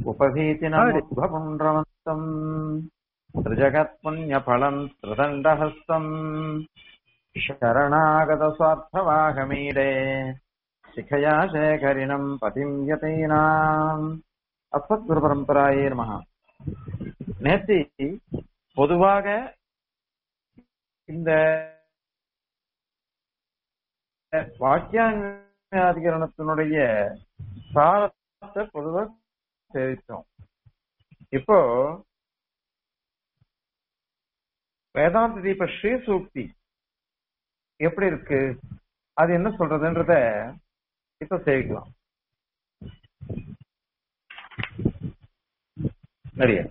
उपभीतिनमुद्भपुण्ड्रवन्तम् त्रिजगत्पुण्यफलम् त्रिदण्डहस्तम् शरणागतस्वार्थवाहमीडे शिखया शेखरिणम् பதிம் யதீனாம் அஸ்மத்குரு பரம்பராயே நமஹ நேத்தி பொதுவாக இந்த வாக்கியாதிகரணத்தினுடைய சாரத்தை பொதுவாக தெரிவித்தோம் இப்போ வேதாந்த தீப ஸ்ரீ சூக்தி எப்படி இருக்கு அது என்ன சொல்றதுன்றத இப்ப சேவிக்கலாம் நிறைய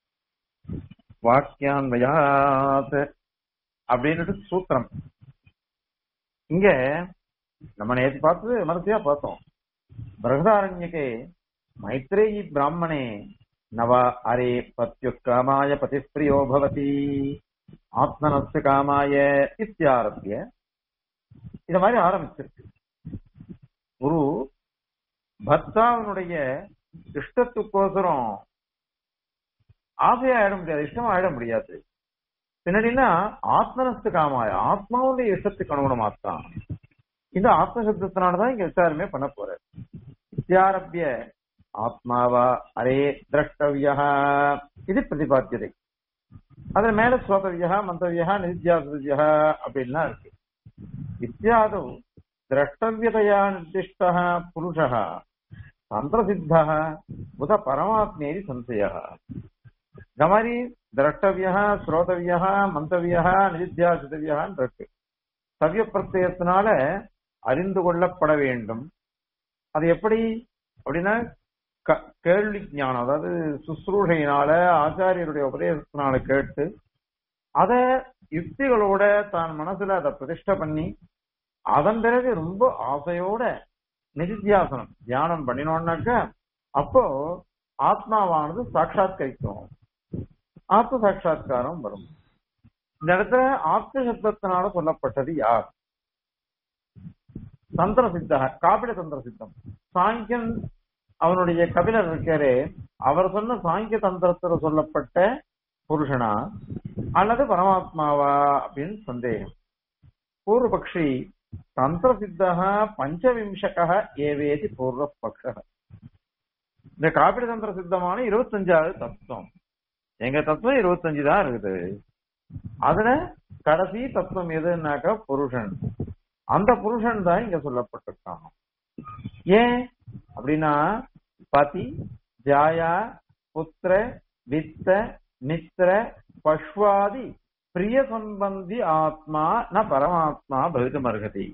வாக்கியான்வயாத் அப்படின்னு சூத்திரம் இங்க நம்ம நேற்று பார்த்தது விமர்சையா பார்த்தோம் பிரகதாரண்யக்கே மைத்ரேயி பிராமணே நவ அரே பத்யுக்காமாய பதிப்பிரியோ பவதி ஆத்மனஸ்து காமாய இத்தியாரம்பிய இத மாதிரி ஆரம்பிச்சிருக்கு ஒரு பர்த்தாவினுடைய இஷ்டத்துக்கோசரம் ஆசையா ஆயிட முடியாது இஷ்டமா ஆயிட முடியாது பின்னாடினா ஆத்மனஸ்து காமாய ஆத்மாவுடைய இஷ்டத்துக்கு அனுகுணமாத்தான் இந்த ஆத்மசப்தத்தினாலதான் இங்க விசாரமே பண்ண போற வித்யாரபிய ஆத்மாவா அரே திரஷ்டவியா இது பிரதிபாத்தியதை அதுல மேல ஸ்ரோதவியா மந்தவியா நித்யாசுவியா அப்படின்லாம் இருக்கு இத்தியாதோ திரஷ்டவியதையா நிர்திஷ்ட புருஷ தந்திரசித்த உத பரமாத்மேரி சம்சய இந்த மாதிரி திரஷ்டவியா ஸ்ரோதவியா மந்தவியா நிதித்தியாசிதவியான்னு இருக்கு சவ்ய பிரத்யத்தினால அறிந்து கொள்ளப்பட வேண்டும் அது எப்படி அப்படின்னா கேள்வி ஞானம் அதாவது சுশ্ரூஷையினால ஆச்சாரியருடைய உபதேசத்தினால கேட்டு அத யுக்திகளோட தான் மனசுல அதை பிரதிஷ்ட பண்ணி அதன் பிறகு ரொம்ப ஆசையோட நிதித்தியாசனம் தியானம் பண்ணினோம்னாக்க அப்போ ஆத்மாவானது சாட்சாத்கரிக்கும் ஆத்ம சாட்சா்காரம் வரும் இந்த இடத்துல ஆத்ம சப்தத்தினால சொல்லப்பட்டது யார் தந்திர சித்த காபிட தந்திர சித்தம் சாங்கியன் அவனுடைய கபிலர் இருக்காரே அவர் சொன்ன சாங்கிய தந்திரத்துல சொல்லப்பட்ட புருஷனா அல்லது பரமாத்மாவா அப்படின்னு சந்தேகம் பூர்வபக்ஷி தந்திர சித்தா பஞ்சவிம்சக ஏவேதி பூர்வ பக்ஷ இந்த காபிட தந்திர சித்தமான இருபத்தஞ்சாவது தத்துவம் எங்க தத்துவம் இருபத்தஞ்சு தான் இருக்குது அதுல கடைசி தத்துவம் எதுனாக்கா புருஷன் அந்த புருஷன் தான் இங்க சொல்லப்பட்டிருக்காங்க ஏன் அப்படின்னா பதி ஜாயா புத்திர வித்த மித்திர பஷ்வாதி பிரிய சம்பந்தி ஆத்மா ந பரமாத்மா பவிதம் அருகதி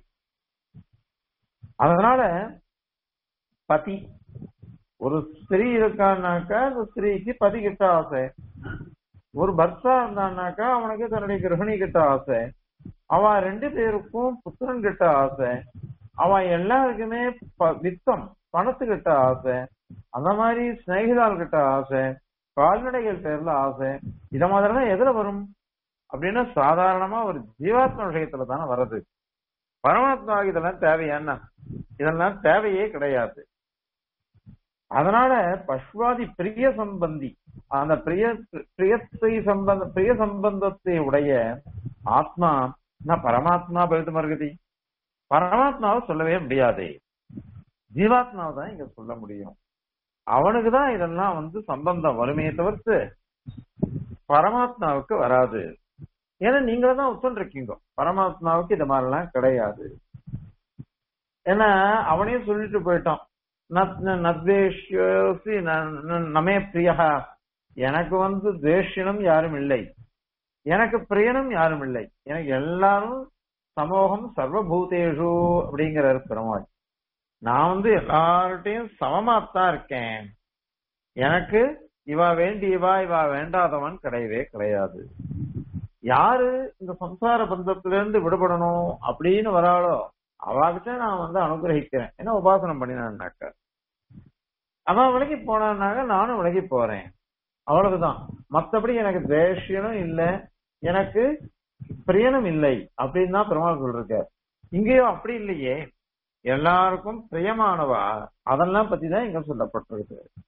அதனால பதி ஒரு ஸ்திரீ இருக்கான்னாக்கா அந்த ஸ்திரீக்கு பதி கிட்ட ஆசை ஒரு பர்த்தா இருந்தான்னாக்கா அவனுக்கு தன்னுடைய கிரகணி கிட்ட ஆசை அவன் ரெண்டு பேருக்கும் புத்திரன் கிட்ட ஆசை அவன் எல்லாருக்குமே வித்தம் பணத்துக்கிட்ட ஆசை அந்த மாதிரி சிநேகிதால் கிட்ட ஆசை கால்நடைகள் பேர்ல ஆசை இத மாதிரிலாம் எதுல வரும் அப்படின்னா சாதாரணமா ஒரு ஜீவாத்ம விஷயத்துல தானே வருது பரமாத்மா இதெல்லாம் தேவையான்னா இதெல்லாம் தேவையே கிடையாது அதனால பஷ்வாதி பிரிய சம்பந்தி அந்த பிரிய பிரியத்தை சம்பந்த பிரிய சம்பந்தத்தை உடைய ஆத்மா நான் பரமாத்மா பழுத்து மருகதி பரமாத்மாவை சொல்லவே முடியாது ஜீவாத்மாவை தான் இங்க சொல்ல முடியும் அவனுக்கு தான் இதெல்லாம் வந்து சம்பந்தம் வருமே தவிர்த்து பரமாத்மாவுக்கு வராது ஏன்னா நீங்கள தான் ஒத்துருக்கீங்க பரமாத்மாவுக்கு இது மாதிரிலாம் கிடையாது ஏன்னா அவனே சொல்லிட்டு போயிட்டான் நத்வேஷ்யோசி நமே பிரியா எனக்கு வந்து துவேஷனும் யாரும் இல்லை எனக்கு பிரியனும் யாரும் இல்லை எனக்கு எல்லாரும் சமூகம் சர்வபூதேஷு அப்படிங்கிற பெருமாள் நான் வந்து எல்லார்ட்டையும் சமமாத்தான் இருக்கேன் எனக்கு இவா வேண்டியவா இவா வேண்டாதவன் கிடையவே கிடையாது யாரு இந்த சம்சார பந்தத்திலிருந்து விடுபடணும் அப்படின்னு வராளோ அவாகிட்ட நான் வந்து அனுகிரகிக்கிறேன் என்ன உபாசனம் பண்ணினான்னாக்க அவன் விலகி போனான்னாக்க நானும் விலகி போறேன் அவ்வளவுதான் மத்தபடி எனக்கு தேசியனும் இல்லை எனக்கு பிரியனும் இல்லை அப்படின்னு தான் பெருமாள் சொல்றார் இங்கேயோ அப்படி இல்லையே எல்லாருக்கும் பிரியமானவா அதெல்லாம் பத்தி தான் இங்க சொல்லப்பட்டிருக்கு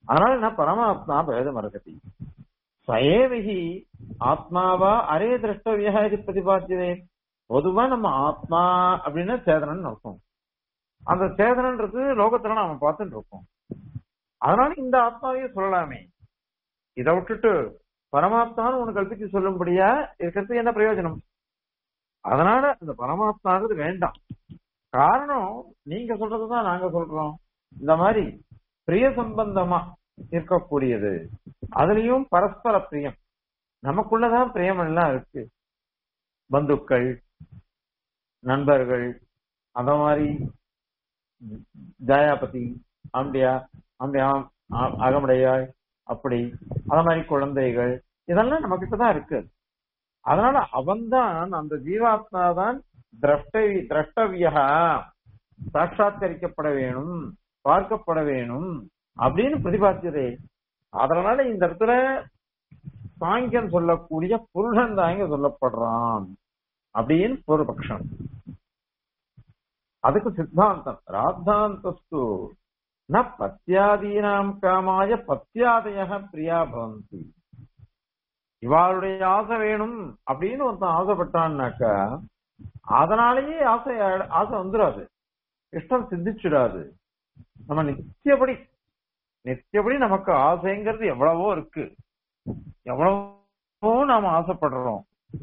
அதனால என்ன பரமாத்மா பேதம் அருகதி சயேவிகி ஆத்மாவா அரே திரஷ்டவியா இது பிரதிபாத்தியதே பொதுவா நம்ம ஆத்மா அப்படின்னா சேதனன் அர்த்தம் அந்த சேதனன்றது லோகத்துல நாம பார்த்துட்டு இருக்கோம் அதனால இந்த ஆத்மாவையே சொல்லலாமே இதை விட்டுட்டு பரமாத்மான்னு உனக்கு கல்பிச்சு சொல்லும்படியா இருக்கிறது என்ன பிரயோஜனம் அதனால இந்த பரமாத்மாங்கிறது வேண்டாம் காரணம் நீங்க சொல்றதுதான் நாங்க சொல்றோம் இந்த மாதிரி பிரிய சம்பந்தமா இருக்கக்கூடியது அதுலயும் பரஸ்பர பிரியம் நமக்குள்ளதான் பிரியம் எல்லாம் இருக்கு பந்துக்கள் நண்பர்கள் அந்த மாதிரி ஜாயாபதி அம்பியா அம்பியா அகமுடையாய் அப்படி அத மாதிரி குழந்தைகள் இதெல்லாம் நம்ம கிட்டதான் இருக்கு அதனால அவன்தான் அந்த ஜீவாத்மா தான் திரஷ்டவி திரஷ்டவியா சாட்சாத்கரிக்கப்பட வேணும் பார்க்கப்பட வேணும் அப்படின்னு பிரதிபாத்தியதே அதனால இந்த இடத்துல சாங்கியம் சொல்லக்கூடிய புருஷன் தான் இங்க சொல்லப்படுறான் அப்படின்னு ஒரு பட்சம் அதுக்கு சித்தாந்தம் ராத்தாந்தஸ்து ந பத்தியாதீனாம் காமாய பத்தியாதய பிரியா பவந்தி இவாளுடைய ஆசை வேணும் அப்படின்னு ஒருத்தன் ஆசைப்பட்டான்னாக்கா அதனாலேயே ஆசை ஆசை வந்துடாது இஷ்டம் சித்திச்சிடாது நம்ம நித்தியபடி நித்தியபடி நமக்கு ஆசைங்கிறது எவ்வளவோ இருக்கு எவ்வளவோ நாம ஆசைப்படுறோம்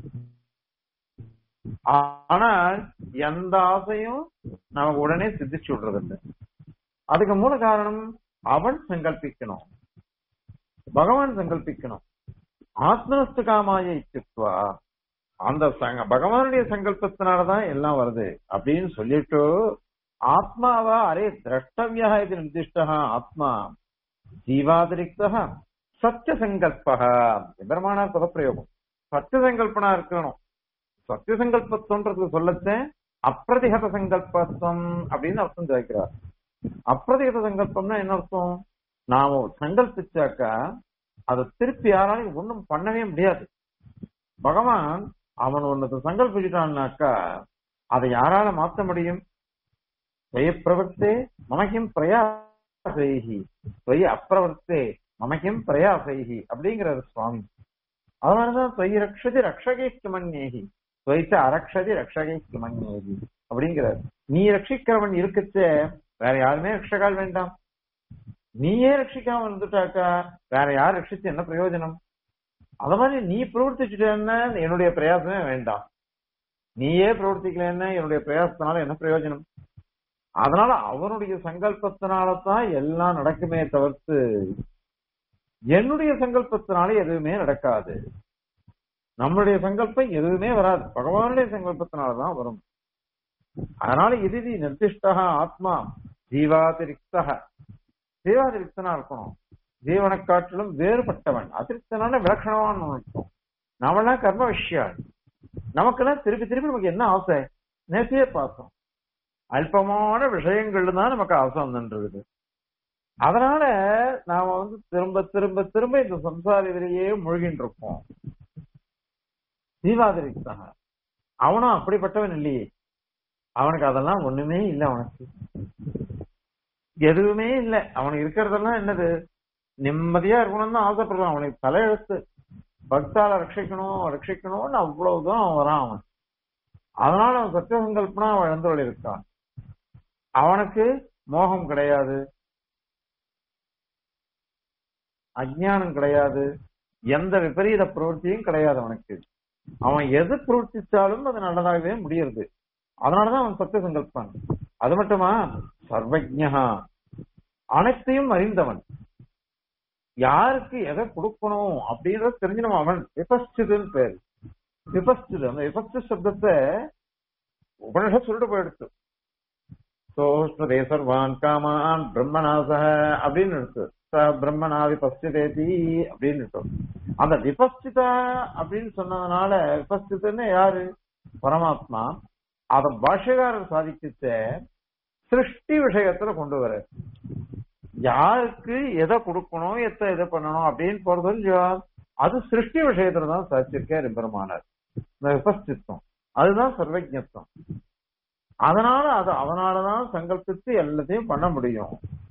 ஆனால் எந்த ஆசையும் நமக்கு உடனே சித்திச்சு விடுறதில்லை அதுக்கு மூல காரணம் அவன் சங்கல்பிக்கணும் பகவான் சங்கல்பிக்கணும் ஆத்மனஸ்து காமாய இச்சுத்வா அந்த சங்க பகவானுடைய சங்கல்பத்தினாலதான் எல்லாம் வருது அப்படின்னு சொல்லிட்டு ஆத்மாவா அரே திரஷ்டவியா இது நிர்திஷ்டா ஆத்மா ஜீவாதிரிக்த சத்திய சங்கல்ப பிரமாணார் பதப்பிரயோகம் சத்திய சங்கல்பனா இருக்கணும் சத்திய சங்கல்பத்தோன்றது சொல்லச்ச அப்பிரதிகத சங்கல்பத்துவம் அப்படின்னு அர்த்தம் சேர்க்கிறார் அப்பிரதிகத சங்கல்பம்னா என்ன அர்த்தம் நாம சங்கல்பிச்சாக்கா அதை திருப்பி யாராலையும் ஒண்ணும் பண்ணவே முடியாது பகவான் அவன் ஒன்னத்தை சங்கல்பிச்சுட்டான்னாக்கா அதை யாரால மாத்த முடியும் ஸ்வய பிரவர்த்தே மமகிம் பிரயாசைகி ஸ்வய அப்பிரவர்த்தே மமகிம் பிரயாசைகி அப்படிங்கிறாரு சுவாமி அதனாலதான் ஸ்வய ரக்ஷதி ரக்ஷகை கிமன்யேகி ஸ்வைச்ச அரக்ஷதி ரக்ஷகை கிமன்யேகி அப்படிங்கிறார் நீ ரட்சிக்கிறவன் இருக்கச்ச வேற யாருமே ரட்சகால் வேண்டாம் நீயே ரட்சிக்காம இருந்துட்டாக்கா வேற யார் ரட்சிச்சு என்ன பிரயோஜனம் அத மாதிரி நீ பிரவர்த்திச்சுட்டேன்னா என்னுடைய பிரயாசமே வேண்டாம் நீயே பிரவர்த்திக்கலன்னா என்னுடைய பிரயாசத்தினால என்ன பிரயோஜனம் அதனால அவனுடைய சங்கல்பத்தினாலதான் எல்லாம் நடக்குமே தவிர்த்து என்னுடைய சங்கல்பத்தினால எதுவுமே நடக்காது நம்மளுடைய சங்கல்பம் எதுவுமே வராது பகவானுடைய சங்கல்பத்தினாலதான் வரும் அதனால இது நிர்திஷ்டா ஆத்மா ஜீவாதிரிக்தா ஜீவாதிரிக்தனா இருக்கணும் ஜீவனை காட்டிலும் வேறுபட்டவன் அதிருப்தனால விலட்சணமான இருக்கும் நாமெல்லாம் கர்ம விஷயம் நமக்கெல்லாம் திருப்பி திருப்பி நமக்கு என்ன ஆசை நேசியே பார்த்தோம் அல்பமான விஷயங்கள்ல தான் நமக்கு ஆசை வந்துருக்குது அதனால நாம வந்து திரும்ப திரும்ப திரும்ப இந்த சம்சார இதிலேயே மூழ்கின்னு இருப்போம் ஜீவாதிரிக்தாக அவனும் அப்படிப்பட்டவன் இல்லையே அவனுக்கு அதெல்லாம் ஒண்ணுமே இல்லை அவனுக்கு எதுவுமே இல்லை அவனுக்கு இருக்கிறதெல்லாம் என்னது நிம்மதியா இருக்கணும்னு தான் ஆசைப்படுறான் அவனுக்கு தலையெழுத்து பக்தால ரட்சிக்கணும் ரட்சிக்கணும்னு அவ்வளவுதான் அவன் வரான் அவன் அதனால அவன் சத்தியசங்கல்பனா அவன் இழந்தவள் இருக்கான் அவனுக்கு மோகம் கிடையாது அஜ்ஞானம் கிடையாது எந்த விபரீத பிரவൃத்தியும் கிடையாது அவனுக்கு அவன் எது பிரவர்த்திச்சாலும் அது நல்லதாகவே முடியறது அதனாலதான் அவன் சத்திய சங்கல்பான் அது மட்டுமா சர்வஜா அனைத்தையும் அறிந்தவன் யாருக்கு எதை கொடுக்கணும் அப்படின்றத தெரிஞ்சிடும் அவன் விபஸ்டிதுன்னு பேரு விபஸ்டிது அந்த விபஸ்டி சப்தத்தை உபனிஷத் சொல்லிட்டு போயிடுச்சு சோஷ்ணதே சர்வான் காமான் பிரம்மநாச அப்படின்னு இருக்கு ச பிரம்மனா விபஸ்டிதேதி அப்படின்னு இருக்கும் அந்த விபஸ்டிதா அப்படின்னு சொன்னதுனால விபஸ்டிதன்னு யாரு பரமாத்மா அத பாஷ்யகாரர் சாதிக்கிச்ச சிருஷ்டி விஷயத்துல கொண்டு வர யாருக்கு எதை கொடுக்கணும் எத்த எதை பண்ணணும் அப்படின்னு போறது இல்லையோ அது சிருஷ்டி விஷயத்துல தான் சாதிச்சிருக்காரு பெருமானார் இந்த விபஸ்தித்வம் அதுதான் சர்வஜத்வம் அதனால அது அவனாலதான் சங்கல்பித்து எல்லாத்தையும் பண்ண முடியும்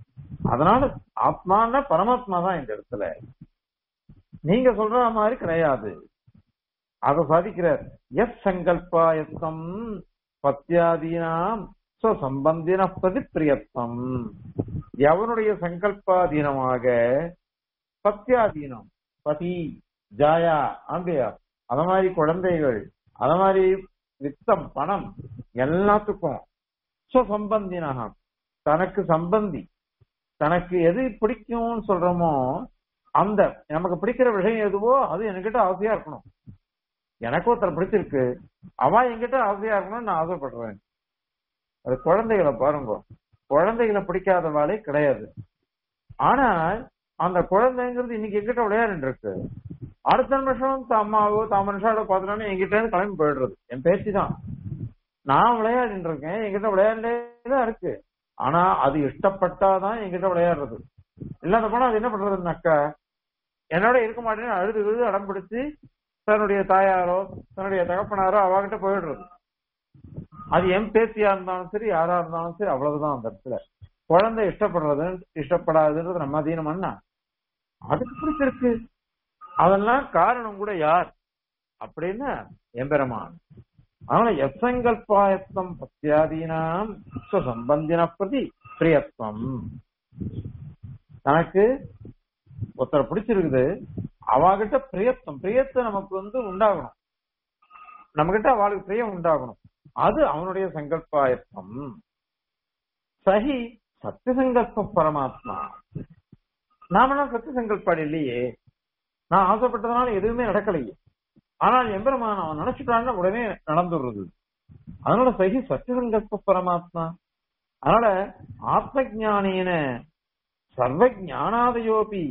அதனால ஆத்மான்னா பரமாத்மா தான் இந்த இடத்துல நீங்க சொல்ற மாதிரி கிடையாது அத சாதிக்கிறார் எஸ் சங்கல்பாயத்தம் பத்தியாதீனாம் சம்பந்தின பிரதி பிரியத்தம் எவனுடைய சங்கல்பாதீனமாக பத்தியாதீனம் பதி ஜாயா ஆம்பியா அத மாதிரி குழந்தைகள் அத மாதிரி வித்தம் பணம் எல்லாத்துக்கும் சம்பந்தினகா தனக்கு சம்பந்தி தனக்கு எது பிடிக்கும்னு சொல்றோமோ அந்த நமக்கு பிடிக்கிற விஷயம் எதுவோ அது என்கிட்ட ஆசையா இருக்கணும் எனக்கு ஒருத்தர் பிடிச்சிருக்கு அவ என்கிட்ட ஆசையா இருக்கணும்னு நான் ஆசைப்படுறேன் அது குழந்தைகளை பாருங்க குழந்தைகளை பிடிக்காதவாளே கிடையாது ஆனால் அந்த குழந்தைங்கிறது இன்னைக்கு எங்கிட்ட விளையாடிட்டு இருக்கு அடுத்த நிமிஷம் அம்மாவோ தான் மனுஷாவோ பார்த்தோன்னே என்கிட்ட இருந்து கிளம்பி போயிடுறது என் பேச்சு தான் நான் விளையாடிட்டு இருக்கேன் என்கிட்ட விளையாண்டே தான் இருக்கு ஆனா அது இஷ்டப்பட்டாதான் என்கிட்ட விளையாடுறது இல்லாத போனா அது என்ன பண்றதுனாக்கா என்னோட இருக்க மாட்டேன்னு அழுது விழுது அடம் பிடிச்சு தன்னுடைய தாயாரோ தன்னுடைய தகப்பனாரோ அவகிட்ட போயிடுறது அது என் பேத்தியா இருந்தாலும் சரி யாரா இருந்தாலும் சரி அவ்வளவுதான் அந்த இடத்துல குழந்தை இஷ்டப்படுறது இஷ்டப்படாதுன்றது நம்ம அதீனம் அண்ணா அதுக்கு பிடிச்சிருக்கு அதெல்லாம் காரணம் கூட யார் அப்படின்னு எம்பெருமான் அதனால எசங்கல்பாயத்தம் பத்தியாதீனாம் சம்பந்தின பிரதி பிரியத்துவம் தனக்கு ஒருத்தரை பிடிச்சிருக்குது அவகிட்ட பிரியத்தம் பிரியத்தை நமக்கு வந்து உண்டாகணும் நம்ம கிட்ட அவளுக்கு பிரியம் உண்டாகணும் அது அவனுடைய சங்கல்பாயத்தம் சகி சத்திய சங்கல்ப பரமாத்மா நாமெல்லாம் சத்திய சங்கல்பாடு இல்லையே நான் ஆசைப்பட்டதுனால எதுவுமே நடக்கலையே ஆனால் எம்பெருமான் அவன் நினைச்சுட்டான்னு உடனே நடந்துடுறது அதனால சகி சத்திய சங்கல்ப பரமாத்மா அதனால ஆத்ம ஜானின சர்வ ஜானாதயோபி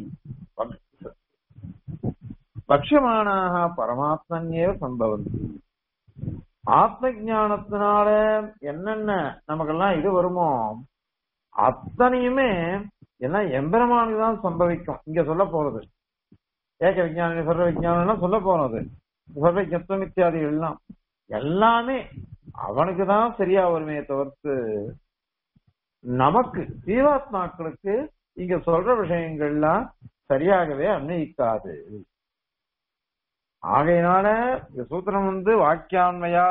பட்சமானாக பரமாத்மன்யேவ சம்பவந்தி ஆத்ம ஜானத்தினால என்னென்ன நமக்கெல்லாம் இது வருமோ அத்தனையுமே எல்லாம் எம்பெருமானுக்கு தான் சம்பவிக்கும் இங்க சொல்ல போறது ஏக விஞ்ஞானி சர்வ விஞ்ஞானம் எல்லாம் சொல்ல போறது சர்வ ஜத்துவம் இத்தியாதிகள் எல்லாம் எல்லாமே அவனுக்கு தான் சரியா வருமே தவிர்த்து நமக்கு ஜீவாத்மாக்களுக்கு இங்க சொல்ற விஷயங்கள்லாம் சரியாகவே அன்வயிக்காது ஆகையினால இந்த சூத்திரம் வந்து வாக்கியான்மையா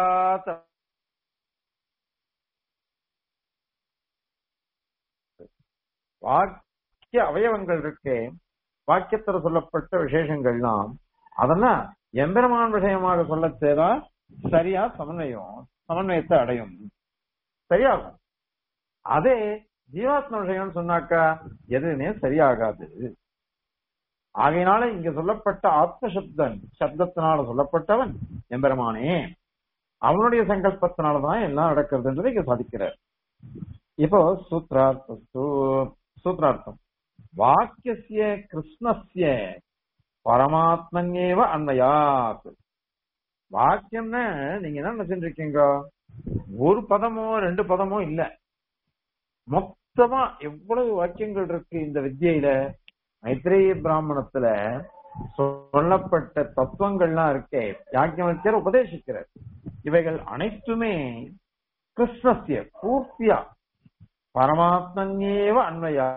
வாக்கிய அவயவங்கள் இருக்கே வாக்கியத்துல சொல்லப்பட்ட விசேஷங்கள்லாம் அதெல்லாம் எம்பெருமான் விஷயமாக சொல்லச்சேதா சரியா சமன்வயம் சமன்வயத்தை அடையும் சரியாகும் அதே ஜீவாத்ம விஷயம்னு சொன்னாக்கா எதுவுமே சரியாகாது ஆகையினால இங்க சொல்லப்பட்ட ஆத்ம சப்தன் சப்தத்தினால சொல்லப்பட்டவன் எம்பெருமானே அவனுடைய சங்கல்பத்தினாலதான் எல்லாம் நடக்கிறதுன்றதை இங்க சாதிக்கிறார் இப்போ சூத்ரார்த்த சூத்ரார்த்தம் வாக்கிய கிருஷ்ணஸ்ய பரமாத்மன்யேவ அன்மையாத் வாக்கியம்னு நீங்க என்ன நினைச்சுட்டு இருக்கீங்க ஒரு பதமோ ரெண்டு பதமோ இல்ல மொத்தமா எவ்வளவு வாக்கியங்கள் இருக்கு இந்த வித்தியில மைத்ரேய பிராமணத்துல சொல்லப்பட்ட தத்துவங்கள்லாம் இருக்கே யாக்கியவச்சர் உபதேசிக்கிறார் இவைகள் அனைத்துமே கிருஷ்ணசிய பூர்த்தியா பரமாத்மன்யேவ அன்மையா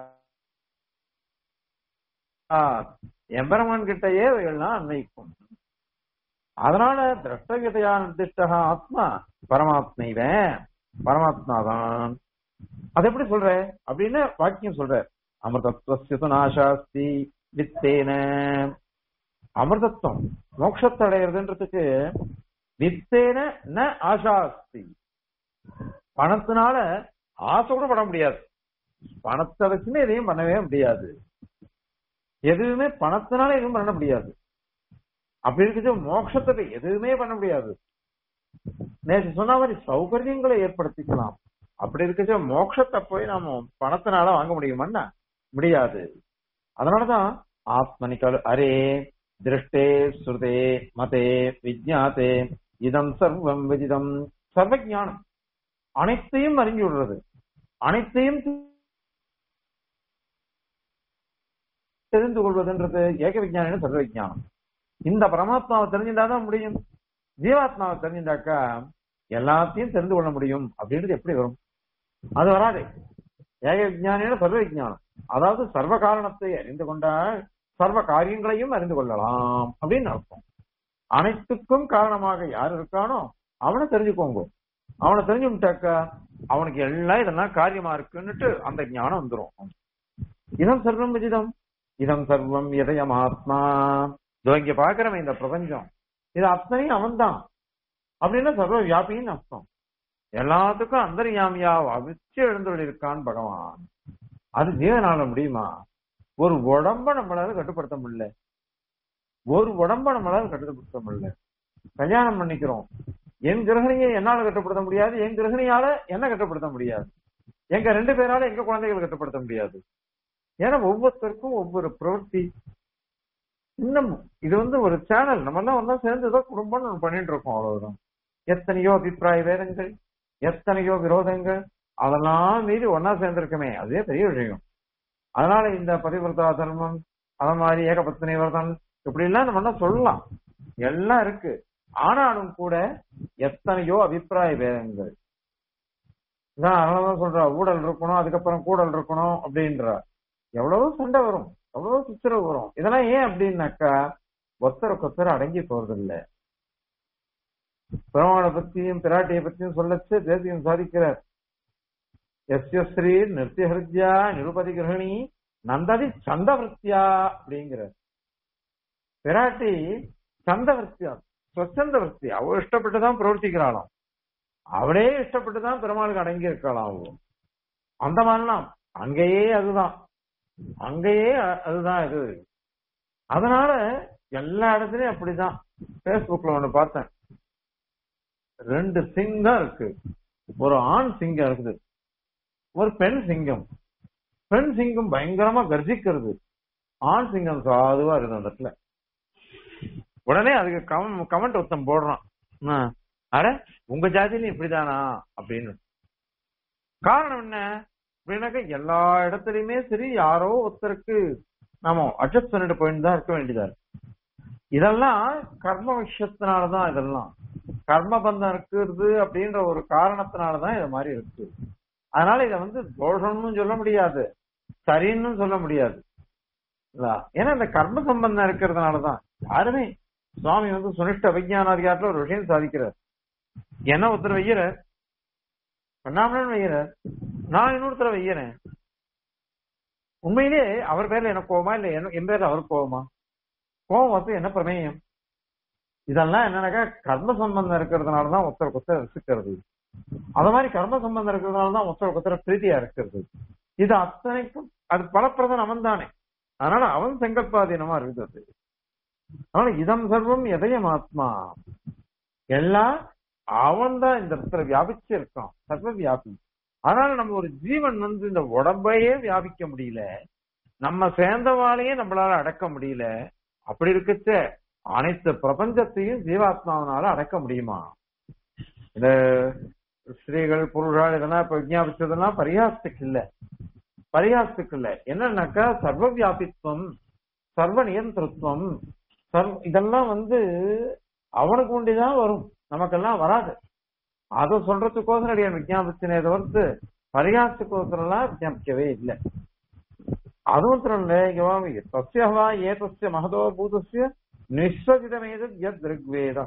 எம்பெருமான் கிட்டயே இவைகள்லாம் அன்வைக்கும் அதனால திரஷ்டகதையா நிர்திஷ்டா ஆத்மா பரமாத்மைவ பரமாத்மா தான் அது எப்படி சொல்ற அப்படின்னு வாக்கியம் சொல்ற அமிர்தத்வசிய நாசாஸ்தி வித்தேன அமிர்தத்துவம் மோட்சத்தை அடையிறதுன்றதுக்கு வித்தேன ந ஆசாஸ்தி பணத்தினால ஆசை கூட பட முடியாது பணத்தை வச்சுன்னு எதையும் பண்ணவே முடியாது எதுவுமே பணத்தினால எதுவும் பண்ண முடியாது அப்படி இருக்குது மோட்சத்தை எதுவுமே பண்ண முடியாது நேற்று சொன்ன மாதிரி சௌகரியங்களை ஏற்படுத்திக்கலாம் அப்படி இருக்குச்சு மோட்சத்தை போய் நாம பணத்தினால வாங்க முடியுமான்னா முடியாது அதனாலதான் ஆத்மனிக்கல் அரே திருஷ்டே ஸ்ருதே மதே விஜாத்தே இதம் சர்வம் விதிதம் சர்வ ஞானம் அனைத்தையும் அறிஞ்சு விடுறது அனைத்தையும் தெரிந்து கொள்வதுன்றது ஏக விஜயானம் சர்வ விஜயானம் இந்த பரமாத்மாவை தெரிஞ்சுட்டாதான் முடியும் ஜீவாத்மாவை தெரிஞ்சுட்டாக்கா எல்லாத்தையும் தெரிந்து கொள்ள முடியும் அப்படின்றது எப்படி வரும் அது வராது ஏக விஜயானின சர்வ விஜயானம் அதாவது சர்வ காரணத்தை அறிந்து கொண்டால் சர்வ காரியங்களையும் அறிந்து கொள்ளலாம் அப்படின்னு அர்த்தம் அனைத்துக்கும் காரணமாக யார் இருக்கானோ அவனை தெரிஞ்சுக்கோங்க அவனை தெரிஞ்சுட்டாக்கா அவனுக்கு எல்லாம் இதெல்லாம் காரியமா இருக்குன்னுட்டு அந்த ஞானம் வந்துரும் இதம் சர்வம் விஜிதம் இதம் சர்வம் இதயம் ஆத்மா இதோ இங்க பாக்குறவன் இந்த பிரபஞ்சம் இது அத்தனையும் அவன்தான் அப்படின்னா சர்வ வியாபின்னு அர்த்தம் எல்லாத்துக்கும் அந்தர்யாமியா அவிச்சு எழுந்துள்ள இருக்கான் பகவான் அது ஜீவனால முடியுமா ஒரு உடம்ப நம்மளால கட்டுப்படுத்த முடியல ஒரு உடம்ப நம்மளால கட்டுப்படுத்த முடியல கல்யாணம் பண்ணிக்கிறோம் என் கிரகணியை என்னால கட்டுப்படுத்த முடியாது என் கிரகணியால என்ன கட்டுப்படுத்த முடியாது எங்க ரெண்டு பேரால எங்க குழந்தைகளை கட்டுப்படுத்த முடியாது ஏன்னா ஒவ்வொருத்தருக்கும் ஒவ்வொரு பிரவൃத்தி இன்னும் இது வந்து ஒரு சேனல் நம்ம எல்லாம் ஒன்னா சேர்ந்துதான் குடும்பம் நம்ம பண்ணிட்டு இருக்கோம் அவ்வளவுதான் எத்தனையோ அபிப்பிராய வேதங்கள் எத்தனையோ விரோதங்கள் அதெல்லாம் மீறி ஒன்னா சேர்ந்திருக்குமே அதுவே பெரிய விஷயம் அதனால இந்த பதிவிரதா தர்மம் அத மாதிரி ஏகபத்தினி விரதம் இப்படி எல்லாம் நம்ம என்ன சொல்லலாம் எல்லாம் இருக்கு ஆனாலும் கூட எத்தனையோ அபிப்பிராய வேதங்கள் இதான் அதனாலதான் சொல்றா ஊழல் இருக்கணும் அதுக்கப்புறம் கூடல் இருக்கணும் அப்படின்ற எவ்வளவோ சண்டை வரும் எவ்வளவோ சுத்திரவு வரும் இதெல்லாம் ஏன் அப்படின்னாக்கா ஒத்தருக்கு ஒத்தர் அடங்கி போறது இல்ல பெருமாளை பத்தியும் பிராட்டியை பத்தியும் சொல்லச்சு தேசியம் சாதிக்கிறார் எஸ்ய ஸ்ரீ நிருத்திய ஹிருத்யா நிருபதி கிரகணி நந்ததி சந்தவருத்தியா அப்படிங்கிற பிராட்டி சந்தவருத்தியா ஸ்வச்சந்த விருத்தி அவ இஷ்டப்பட்டுதான் பிரவர்த்திக்கிறாளாம் அவளே இஷ்டப்பட்டுதான் பெருமாளுக்கு அடங்கி இருக்கலாம் அவ அந்த மாதிரிலாம் அங்கேயே அதுதான் அங்கேயே அ- அதுதான் இது அதனால எல்லா இடத்துலயும் அப்படிதான் பேஸ்புக்ல ஒண்ணு பார்த்தேன் ரெண்டு சிங்கம் இருக்கு ஒரு ஆண் சிங்கம் இருக்குது ஒரு பெண் சிங்கம் பெண் சிங்கம் பயங்கரமா கர்ஜிக்கிறது ஆண் சிங்கம் சாதுவா இருக்குது அந்த இடத்துல உடனே அதுக்கு கமெண்ட் ஒருத்தன் போடுறான் ஆ, அட உங்க ஜாதியிலும் இப்படிதானா அப்படின்னு காரணம் என்ன அப்படின்னாக்க எல்லா இடத்துலயுமே சரி யாரோ ஒருத்தருக்கு நாம அட்ஜஸ்ட் பண்ணிட்டு போயிட்டு தான் இருக்க வேண்டியதா இருக்கு இதெல்லாம் கர்ம விஷயத்தினாலதான் இதெல்லாம் கர்ம பந்தம் இருக்கிறது அப்படின்ற ஒரு காரணத்தினாலதான் இது மாதிரி இருக்கு அதனால இத வந்து தோஷம்னு சொல்ல முடியாது சரின்னு சொல்ல முடியாது இல்ல? ஏன்னா இந்த கர்ம சம்பந்தம் இருக்கிறதுனாலதான் யாருமே சுவாமி வந்து சுனிஷ்ட விஞ்ஞானாதிகாரத்துல ஒரு விஷயம் சாதிக்கிறார் என்ன ஒருத்தர் வைக்கிறார் பண்ணாமலன்னு வைக்கிறார் நான் இன்னொருத்தர வைக்கிறேன் உண்மையிலே அவர் பேர்ல எனக்கு கோவமா இல்ல என்ன- என் பேர்ல அவருக்கு கோவமா கோவம் வந்து என்ன பிரமேயம் இதெல்லாம் என்னன்னாக்கா கர்ம சம்பந்தம் இருக்கிறதுனாலதான் ஒருத்தருக்கு ஒருத்தர் ரசிக்கிறது அது மாதிரி கர்ம சம்பந்தம் இருக்கிறதுனாலதான் ஒருத்தருக்கு ஒருத்தர் பிரீதியா இருக்கிறது இது அத்தனைக்கும் அது பலப்பிரதன் அவன் தானே அதனால அவன் சங்கல்பாதீனமா இருக்குது அதனால இதம் சர்வம் எதயம் ஆத்மா எல்லாம் அவன் தான் இந்த இடத்துல வியாபிச்சு இருக்கான் சர்வ வியாபி அதனால நம்ம ஒரு ஜீவன் வந்து இந்த உடம்பையே வியாபிக்க முடியல நம்ம சேர்ந்தவாளையே நம்மளால அடக்க முடியல அப்படி இருக்கச்ச அனைத்து பிரபஞ்சத்தையும் ஜீவாத்மாவனால அடக்க முடியுமா இந்த ஸ்திரீகள் புருஷால் இதெல்லாம் இப்ப விஞ்ஞாபிச்சதெல்லாம் பரிகாசத்துக்கு இல்ல பரிகாசத்துக்கு இல்ல என்னன்னாக்கா சர்வ வியாபித்துவம் சர்வ நியந்திரத்துவம் சர்வ இதெல்லாம் வந்து அவனுக்கு ஒண்டிதான் வரும் நமக்கெல்லாம் வராது அதை சொல்றதுக்கோசரம் அடியான் விஞ்ஞாபிச்சினே தவிர்த்து பரிகாசத்துக்கோசரம் எல்லாம் விஞ்ஞாபிக்கவே இல்லை அது மாத்திரம் இல்ல இங்க வாங்க தஸ்யவா ஏதஸ்ய மகதோ பூதஸ்ய நிஸ்வசிதமேது யத் ரிக்வேதா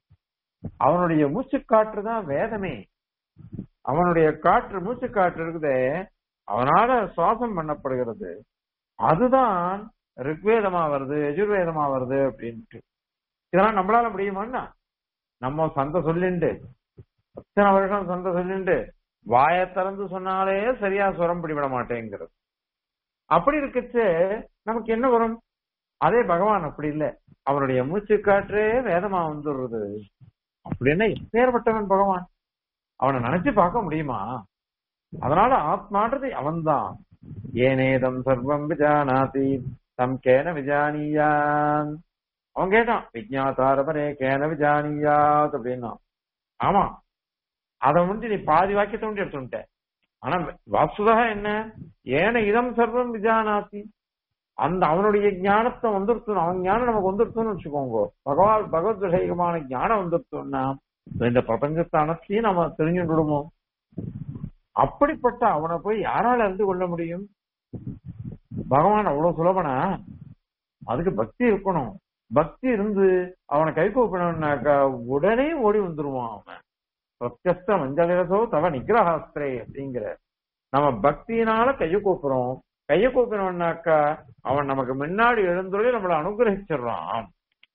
அவனுடைய மூச்சு காற்று தான் வேதமே அவனுடைய காற்று மூச்சு காற்று இருக்குதே அவனால சுவாசம் பண்ணப்படுகிறது அதுதான் ரிக்வேதமா வருது எஜுர்வேதமா வருது அப்படின்ட்டு இதெல்லாம் நம்மளால முடியுமான்னா நம்ம சந்தை சொல்லிண்டு அத்தனை வருஷம் சந்தை சொல்லிண்டு வாயை திறந்து சொன்னாலே சரியா சுரம் பிடிபட மாட்டேங்கிறது அப்படி இருக்கச்சு நமக்கு என்ன வரும் அதே பகவான் அப்படி இல்ல அவருடைய மூச்சு காற்றே வேதமா வந்துடுறது அப்படின்னா எப்பேற்பட்டவன் பகவான் அவனை நினைச்சு பார்க்க முடியுமா அதனால ஆத்மான்றது அவன்தான் ஏனேதம் சர்வம் விஜானாதி தம் கேன விஜானியான் அவன் கேட்டான் விஜயாதாரபரே கேன விஜானியாத் அப்படின்னா ஆமா அதை வந்து நீ பாதி வாக்கியத்தை வந்து எடுத்துட்ட ஆனா வாசுதா என்ன ஏன இதம் சர்வம் விஜானாதி அந்த அவனுடைய ஞானத்தை வந்துருத்தணும் அவன் ஞானம் நமக்கு வந்துருத்தோம்னு வச்சுக்கோங்க பகவான் பகவத் விஷயமான ஞானம் வந்துருத்தோம்னா இந்த பிரபஞ்சத்தை அனைத்தையும் நம்ம தெரிஞ்சுடுமோ அப்படிப்பட்ட அவனை போய் யாரால அறிந்து கொள்ள முடியும் பகவான் அவ்வளவு சுலபனா அதுக்கு பக்தி இருக்கணும் பக்தி இருந்து அவனை கை கூப்பிடணும்னாக்கா உடனே ஓடி வந்துருவான் அவன் பிரத்யஸ்த மஞ்சளரசோ தவ நிகிரகாஸ்திரே அப்படிங்கிற நம்ம பக்தியினால கைய கூப்புறோம் கைய கூப்பினோம்னாக்கா அவன் நமக்கு முன்னாடி எழுந்துள்ளி நம்மளை அனுகிரகிச்சிடுறான்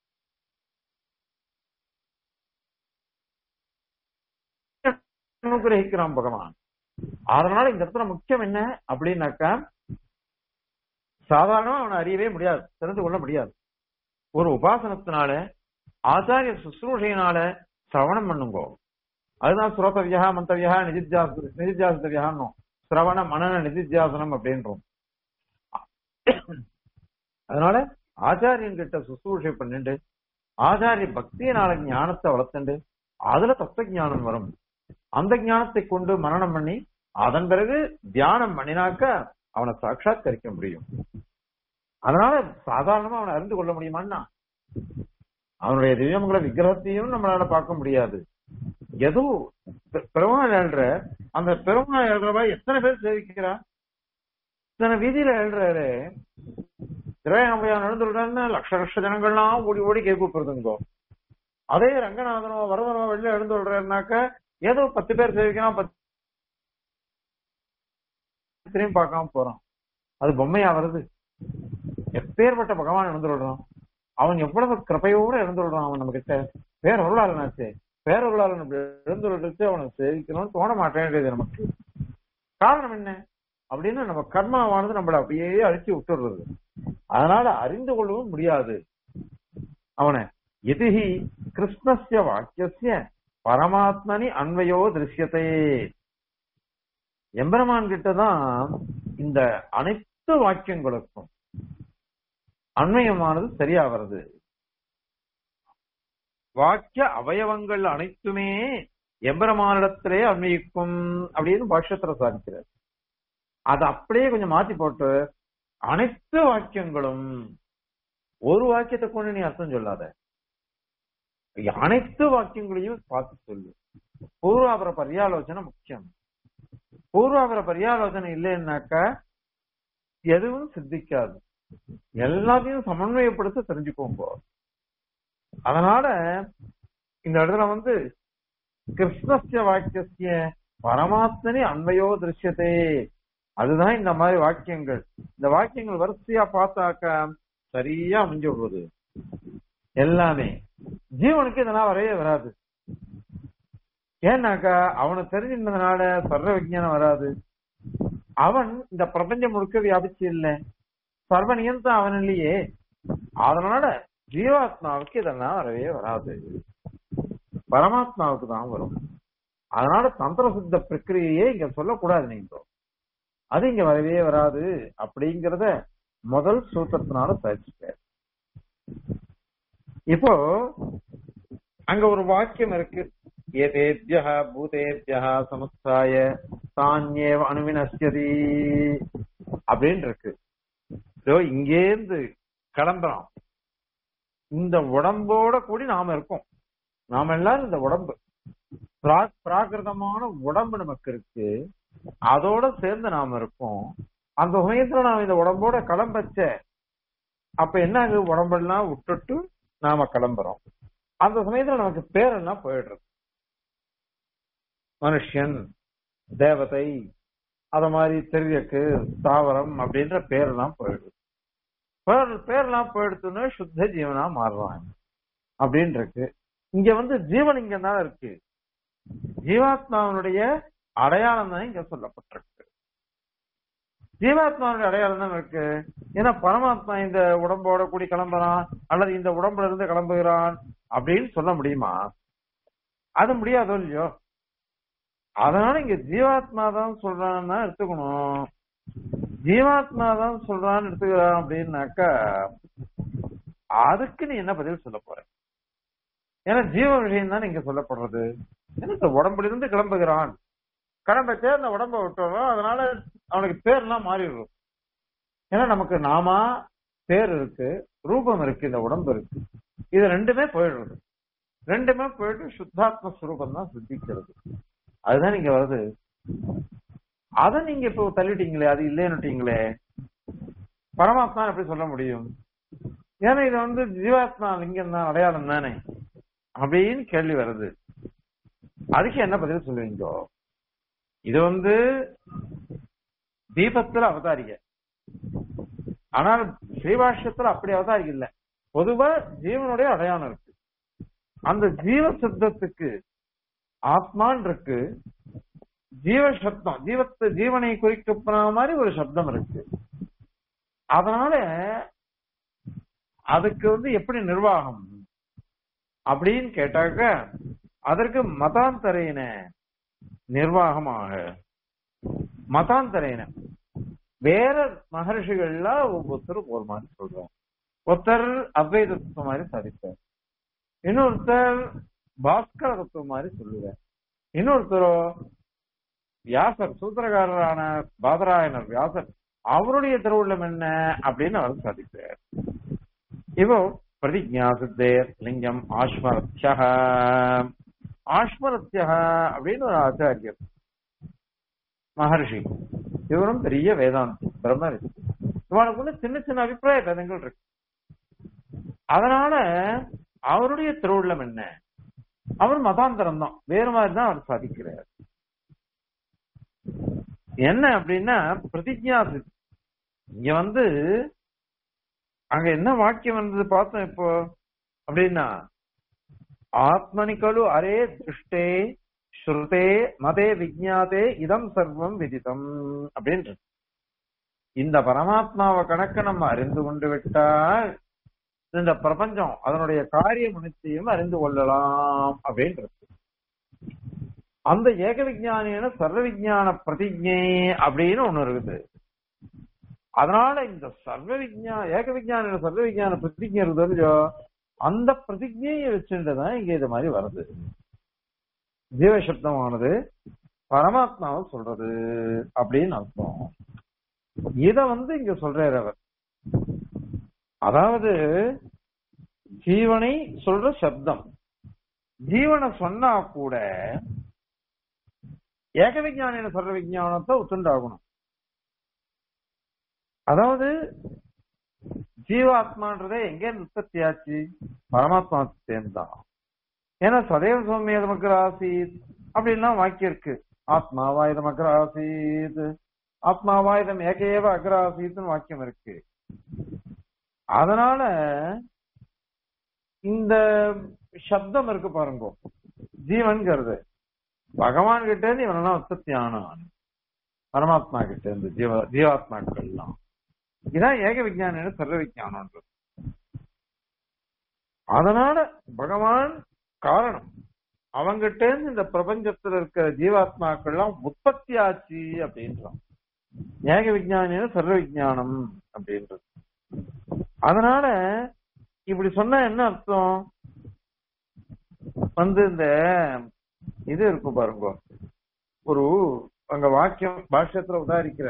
அனுகிரகிக்கிறான் பகவான் அதனால இந்த இடத்துல முக்கியம் என்ன அப்படின்னாக்கா சாதாரணமா அவனை அறியவே முடியாது தெரிந்து கொள்ள முடியாது ஒரு உபாசனத்தினால ஆச்சாரிய சுশ্ரூஷையினால சிரவணம் பண்ணுங்கோ அதுதான் சுரத்தவியா மந்தவியா நிதித்தியாச நிதித்தியாசத்தவியான்னு சிரவண மனன நிதித்தியாசனம் அப்படின்றோம் அதனால ஆச்சாரியன் கிட்ட சுசூஷை பண்ணிட்டு ஆச்சாரிய பக்தியினால ஞானத்தை வளர்த்துண்டு அதுல தத்துவ ஞானம் வரும் அந்த ஞானத்தை கொண்டு மரணம் பண்ணி அதன் பிறகு தியானம் பண்ணினாக்க அவனை சாட்சாத்கரிக்க முடியும் அதனால சாதாரணமா அவனை அறிந்து கொள்ள முடியுமான்னா அவனுடைய திவ்யமங்கள விக்கிரகத்தையும் நம்மளால பார்க்க முடியாது ஏதோ பெ- பெருமாள் எழுற அந்த பெருமாள் எழுறவா எத்தனை பேர் சேவிக்கிறா இத்தனை வீதியில எழுறாரு திரையாமையா நடந்துருடான்னு லட்ச லட்ச ஜனங்கள்லாம் ஓடி ஓடி கை கூப்பிடுறதுங்கோ அதே ரங்கநாதனோ வரவனோ வெளில எழுந்து விடுறாருனாக்க ஏதோ பத்து பேர் சேவிக்கலாம் பத்து திரும்பி பார்க்காம போறான் அது பொம்மையா வருது எப்பேற்பட்ட பகவான் எழுந்து விடுறான் அவன் எவ்வளவு கிருபையோட எழுந்து விடுறான் அவன் நம்ம கிட்ட பேரருளாளனாச்சே பேரருளாளன் இப்படி எழுந்து விடுறது அவனை சேவிக்கணும்னு தோண மாட்டேங்குது நமக்கு காரணம் என்ன அப்படின்னு நம்ம கர்மாவானது நம்மள அப்படியே அழிச்சு விட்டுடுறது அதனால அறிந்து கொள்ளவும் முடியாது அவனை எதிஹி கிருஷ்ணஸ்ய வாக்கியஸ்ய பரமாத்மனி அன்வயோ திருஷ்யத்தை எம்பெருமான் கிட்டதான் இந்த அனைத்து வாக்கியங்களுக்கும் அன்வயமானது சரியா வருது வாக்கிய அவயவங்கள் அனைத்துமே எம்பெருமானிடத்திலே அன்வயிக்கும் அப்படின்னு பாஷ்யத்துல சாதிக்கிறார் அதை அப்படியே கொஞ்சம் மாத்தி போட்டு அனைத்து வாக்கியங்களும் ஒரு வாக்கியத்தை கொண்டு நீ அர்த்தம் சொல்லாத அனைத்து வாக்கியங்களையும் பார்த்து சொல்லு பூர்வாபர பரியாலோசனை முக்கியம் பூர்வாபர பரியாலோசனை இல்லைன்னாக்கா எதுவும் சித்திக்காது எல்லாத்தையும் சமன்வயப்படுத்த தெரிஞ்சுக்கோங்க அதனால இந்த இடத்துல வந்து கிருஷ்ணஸ்ய வாக்கியஸ்ய பரமாத்மனி அன்வயோ திருஷ்யத்தே அதுதான் இந்த மாதிரி வாக்கியங்கள் இந்த வாக்கியங்கள் வரிசையா பார்த்தாக்கா சரியா அமைஞ்சு விடுவது எல்லாமே ஜீவனுக்கு இதெல்லாம் வரவே வராது ஏன்னாக்கா அவனை தெரிஞ்சிருந்ததுனால சர்வ விஞ்ஞானம் வராது அவன் இந்த பிரபஞ்சம் முழுக்க வியாபிச்சு இல்லை சர்வ நியந்தம் அவன் இல்லையே அதனால ஜீவாத்மாவுக்கு இதெல்லாம் வரவே வராது பரமாத்மாவுக்கு தான் வரும் அதனால தந்திர சித்த பிரக்கிரியையே இங்க சொல்லக்கூடாது நீங்க அது இங்க வரவே வராது அப்படிங்கறத முதல் சூத்திரத்தினால சாதிச்சுட்டார் இப்போ அங்க ஒரு வாக்கியம் இருக்கு ஏதேபியா பூதேபியா சமுத்தாய தானியேவ அணுவினஸ்யதி அப்படின்னு இருக்கு இதோ இங்கேருந்து கிளம்புறோம் இந்த உடம்போட கூடி நாம இருக்கோம் நாம எல்லாரும் இந்த உடம்பு பிரா- பிராகிருதமான உடம்பு நமக்கு இருக்கு அதோட சேர்ந்து நாம இருக்கோம் அந்த சமயத்துல நாம இந்த உடம்போட கிளம்பச்ச அப்ப என்ன ஆகுது உடம்பெல்லாம் விட்டுட்டு நாம கிளம்புறோம் அந்த சமயத்துல நமக்கு பேரெல்லாம் போயிடுறது மனுஷன் தேவதை அத மாதிரி தெரியக்கு தாவரம் அப்படின்ற பேரெல்லாம் போயிடுது பேர் பேர்லாம் போயிடுத்துன்னு சுத்த ஜீவனா மாறுறாங்க அப்படின்னு இருக்கு இங்க வந்து ஜீவலிங்கம் தான் இருக்கு ஜீவாத்மாவனுடைய அடையாளம் தான் இங்க சொல்லப்பட்டிருக்கு ஜீவாத்மாவுடைய அடையாளம் தான் இருக்கு ஏன்னா பரமாத்மா இந்த உடம்போட கூடி கிளம்புறான் அல்லது இந்த உடம்புல இருந்து கிளம்புகிறான் அப்படின்னு சொல்ல முடியுமா அது முடியாதோ இல்லையோ அதனால இங்க ஜீவாத்மா தான் சொல்றான்னு தான் எடுத்துக்கணும் ஜீவாத்மா தான் சொல்றான்னு எடுத்துக்கிறான் அப்படின்னாக்கா அதுக்கு நீ என்ன பதில் சொல்ல போற ஏன்னா ஜீவ விஷயம் தான் இங்க சொல்லப்படுறது ஏன்னா இந்த உடம்புல இருந்து கிளம்புகிறான் கிளம்பச்சே அந்த உடம்ப விட்டுறோம் அதனால அவனுக்கு பேர்லாம் மாறிடுறோம் ஏன்னா நமக்கு நாமா பேர் இருக்கு ரூபம் இருக்கு இந்த உடம்பு இருக்கு இது ரெண்டுமே போயிடுறது ரெண்டுமே போயிட்டு சுத்தாத்ம ஸ்வரூபம் தான் சித்திக்கிறது அதுதான் இங்க வருது அதை நீங்க இப்போ தள்ளிட்டீங்களே அது இல்லைன்னுட்டீங்களே பரமாத்மா எப்படி சொல்ல முடியும் ஏன்னா இது வந்து ஜீவாத்மா லிங்கம் தான் அடையாளம் தானே அப்படின்னு கேள்வி வருது அதுக்கு என்ன பதில் சொல்லுவீங்க இது வந்து தீபத்துல அவதாரிக ஆனால் ஸ்ரீபாஷ்யத்துல அப்படி அவதாரிக இல்ல பொதுவா ஜீவனுடைய அடையாளம் இருக்கு அந்த ஜீவ சித்தத்துக்கு ஆத்மான் இருக்கு ஜீவ சப்தம் ஜீவத்தை ஜீவனை குறிக்கப்படுற மாதிரி ஒரு சப்தம் இருக்கு அதனால அதுக்கு வந்து எப்படி நிர்வாகம் அப்படின்னு கேட்டாக்க அதற்கு மதாந்தரையின நிர்வாகமாக மதாந்தரையின வேற மகர்ஷிகள்லாம் ஒவ்வொருத்தரும் ஒரு மாதிரி சொல்றாங்க ஒருத்தர் அத்வைத தத்துவம் மாதிரி சாதிப்பார் இன்னொருத்தர் பாஸ்கர தத்துவம் மாதிரி சொல்லுவார் இன்னொருத்தரோ வியாசர் சூத்திரகாரரான பாதராயணர் வியாசர் அவருடைய திருவுள்ளம் என்ன அப்படின்னு அவர் சாதிக்கிறார் இப்போ பிரதிஜா சித்தேர் லிங்கம் ஆஷ்மரத்யா ஆஷ்மரத்யா அப்படின்னு ஒரு ஆச்சாரியர் மகர்ஷி இவரும் பெரிய வேதாந்தி பிரம்மரிஷி இவனுக்குள்ள சின்ன சின்ன அபிப்பிராய பேதங்கள் இருக்கு அதனால அவருடைய திருவுள்ளம் என்ன அவர் மதாந்தரம் தான் வேறு மாதிரி தான் அவர் சாதிக்கிறார் என்ன அப்படின்னா பிரதிஜா சித்தி இங்க வந்து அங்க என்ன வாக்கியம் வந்தது பார்த்தோம் இப்போ அப்படின்னா ஆத்மனிக்கலு அரே திருஷ்டே ஸ்ருதே மதே விஜாதே இதம் சர்வம் விதிதம் அப்படின்றது இந்த பரமாத்மாவை கணக்க நம்ம அறிந்து கொண்டு விட்டால் இந்த பிரபஞ்சம் அதனுடைய காரியம் அனைத்தையும் அறிந்து கொள்ளலாம் அப்படின்றது அந்த ஏக விஜானின சர்வ விஜான பிரதிஜை அப்படின்னு ஒண்ணு இருக்குது அதனால இந்த சர்வ விஜயா ஏக விஜான சர்வ விஜான பிரதிஜை இருக்குது இல்லையோ அந்த பிரதிஜையை வச்சுட்டுதான் இங்க இது மாதிரி வருது ஜீவசப்தமானது பரமாத்மாவை சொல்றது அப்படின்னு அர்த்தம் இத வந்து இங்க சொல்றாரு அவர் அதாவது ஜீவனை சொல்ற சப்தம் ஜீவனை சொன்னா கூட ஏக விஜானின சர்வ விஜானத்தை ஒத்துண்டாகணும் அதாவது ஜீவாத்மான்றதே எங்க உற்பத்தி ஆச்சு பரமாத்மா சேர்ந்தான் ஏன்னா சதேவ சௌமிய நமக்கு ஆசீத் அப்படின்லாம் வாக்கியம் இருக்கு ஆத்மாவாயுதம் அக்ராசீத் ஆத்மாவாயுதம் ஏகேவ அக்ராசீத்னு வாக்கியம் இருக்கு அதனால இந்த சப்தம் இருக்கு பாருங்க ஜீவன்கிறது பகவான் கிட்ட இருந்து இவனெல்லாம் உற்பத்தி ஆனான் பரமாத்மா கிட்ட இருந்து ஜீவ ஜீவாத்மாக்கள்லாம் இதான் ஏக விஜயானம் சர்வ விஜயானம்ன்றது அதனால பகவான் காரணம் அவங்கிட்ட இருந்து இந்த பிரபஞ்சத்துல இருக்கிற ஜீவாத்மாக்கள்லாம் உற்பத்தி ஆச்சு அப்படின்றான் ஏக விஜயானின சர்வ விஜயானம் அப்படின்றது அதனால இப்படி சொன்னா என்ன அர்த்தம் வந்து இந்த இது இருக்கும் பாருங்க ஒரு அங்க வாக்கியம் பாஷ்யத்துல உதாரிக்கிற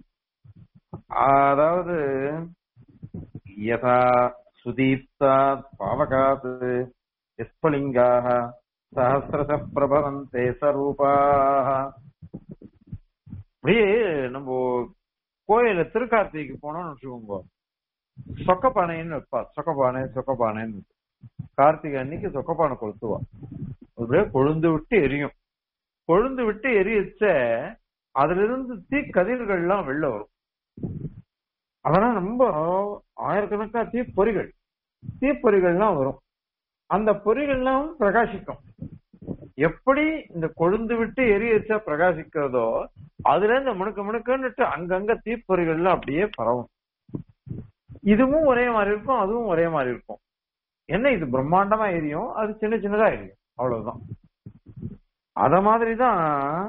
அதாவது யதா சுதீப்தா பாவகாத் எஸ்பலிங்காக சஹசிரச பிரபவந்தே சரூபாக அப்படியே நம்ம கோயில திருக்கார்த்திகைக்கு போனோம்னு வச்சுக்கோங்க சொக்கப்பானைன்னு வைப்பா சொக்கப்பானை சொக்கப்பானைன்னு கார்த்திகை அன்னைக்கு சொக்கப்பானை கொளுத்துவா அப்படியே கொழுந்து விட்டு எரியும் கொழுந்து விட்டு எரியச்ச அதுல இருந்து தீ கதிர்கள்லாம் வெளில வரும் அதெல்லாம் ரொம்ப ஆயிரக்கணக்கா தீப்பொறிகள் தீப்பொறிகள்லாம் வரும் அந்த பொறிகள்லாம் பிரகாசிக்கும் எப்படி இந்த கொழுந்து விட்டு எரியச்சா பிரகாசிக்கிறதோ அதுல இருந்து முணுக்க முணுக்கன்னுட்டு அங்கங்க தீப்பொறிகள்லாம் அப்படியே பரவும் இதுவும் ஒரே மாதிரி இருக்கும் அதுவும் ஒரே மாதிரி இருக்கும் என்ன இது பிரம்மாண்டமா எரியும் அது சின்ன சின்னதா எரியும் அவ்வளவுதான் அத மாதிரிதான்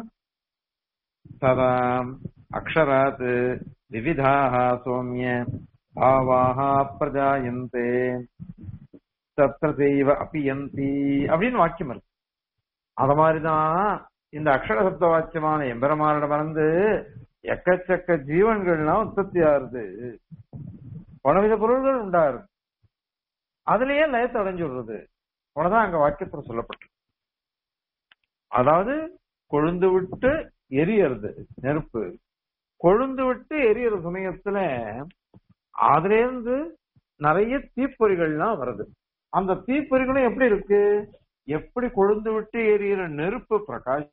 ததா அக்ஷராத் விவிதாக சோமிய பாவாக பிரஜாயந்தே தத்திர தெய்வ அபியந்தி அப்படின்னு வாக்கியம் இருக்கு அத மாதிரிதான் இந்த அக்ஷர சப்த வாக்கியமான எம்பெருமானிடமிருந்து எக்கச்சக்க ஜீவன்கள்லாம் உற்பத்தி ஆறுது பலவித பொருள்கள் உண்டாருது அதுலயே லயத்தை அடைஞ்சு விடுறது அவ்வளவுதான் அங்க வாக்கியத்துல சொல்லப்பட்டு அதாவது கொழுந்து விட்டு எரியறது நெருப்பு கொழுந்து விட்டு எரியற சமயத்துல அதுல இருந்து நிறைய தீப்பொறிகள்லாம் வருது அந்த தீப்பொறிகளும் எப்படி இருக்கு எப்படி கொழுந்து விட்டு எரியிற நெருப்பு பிரகாஷ்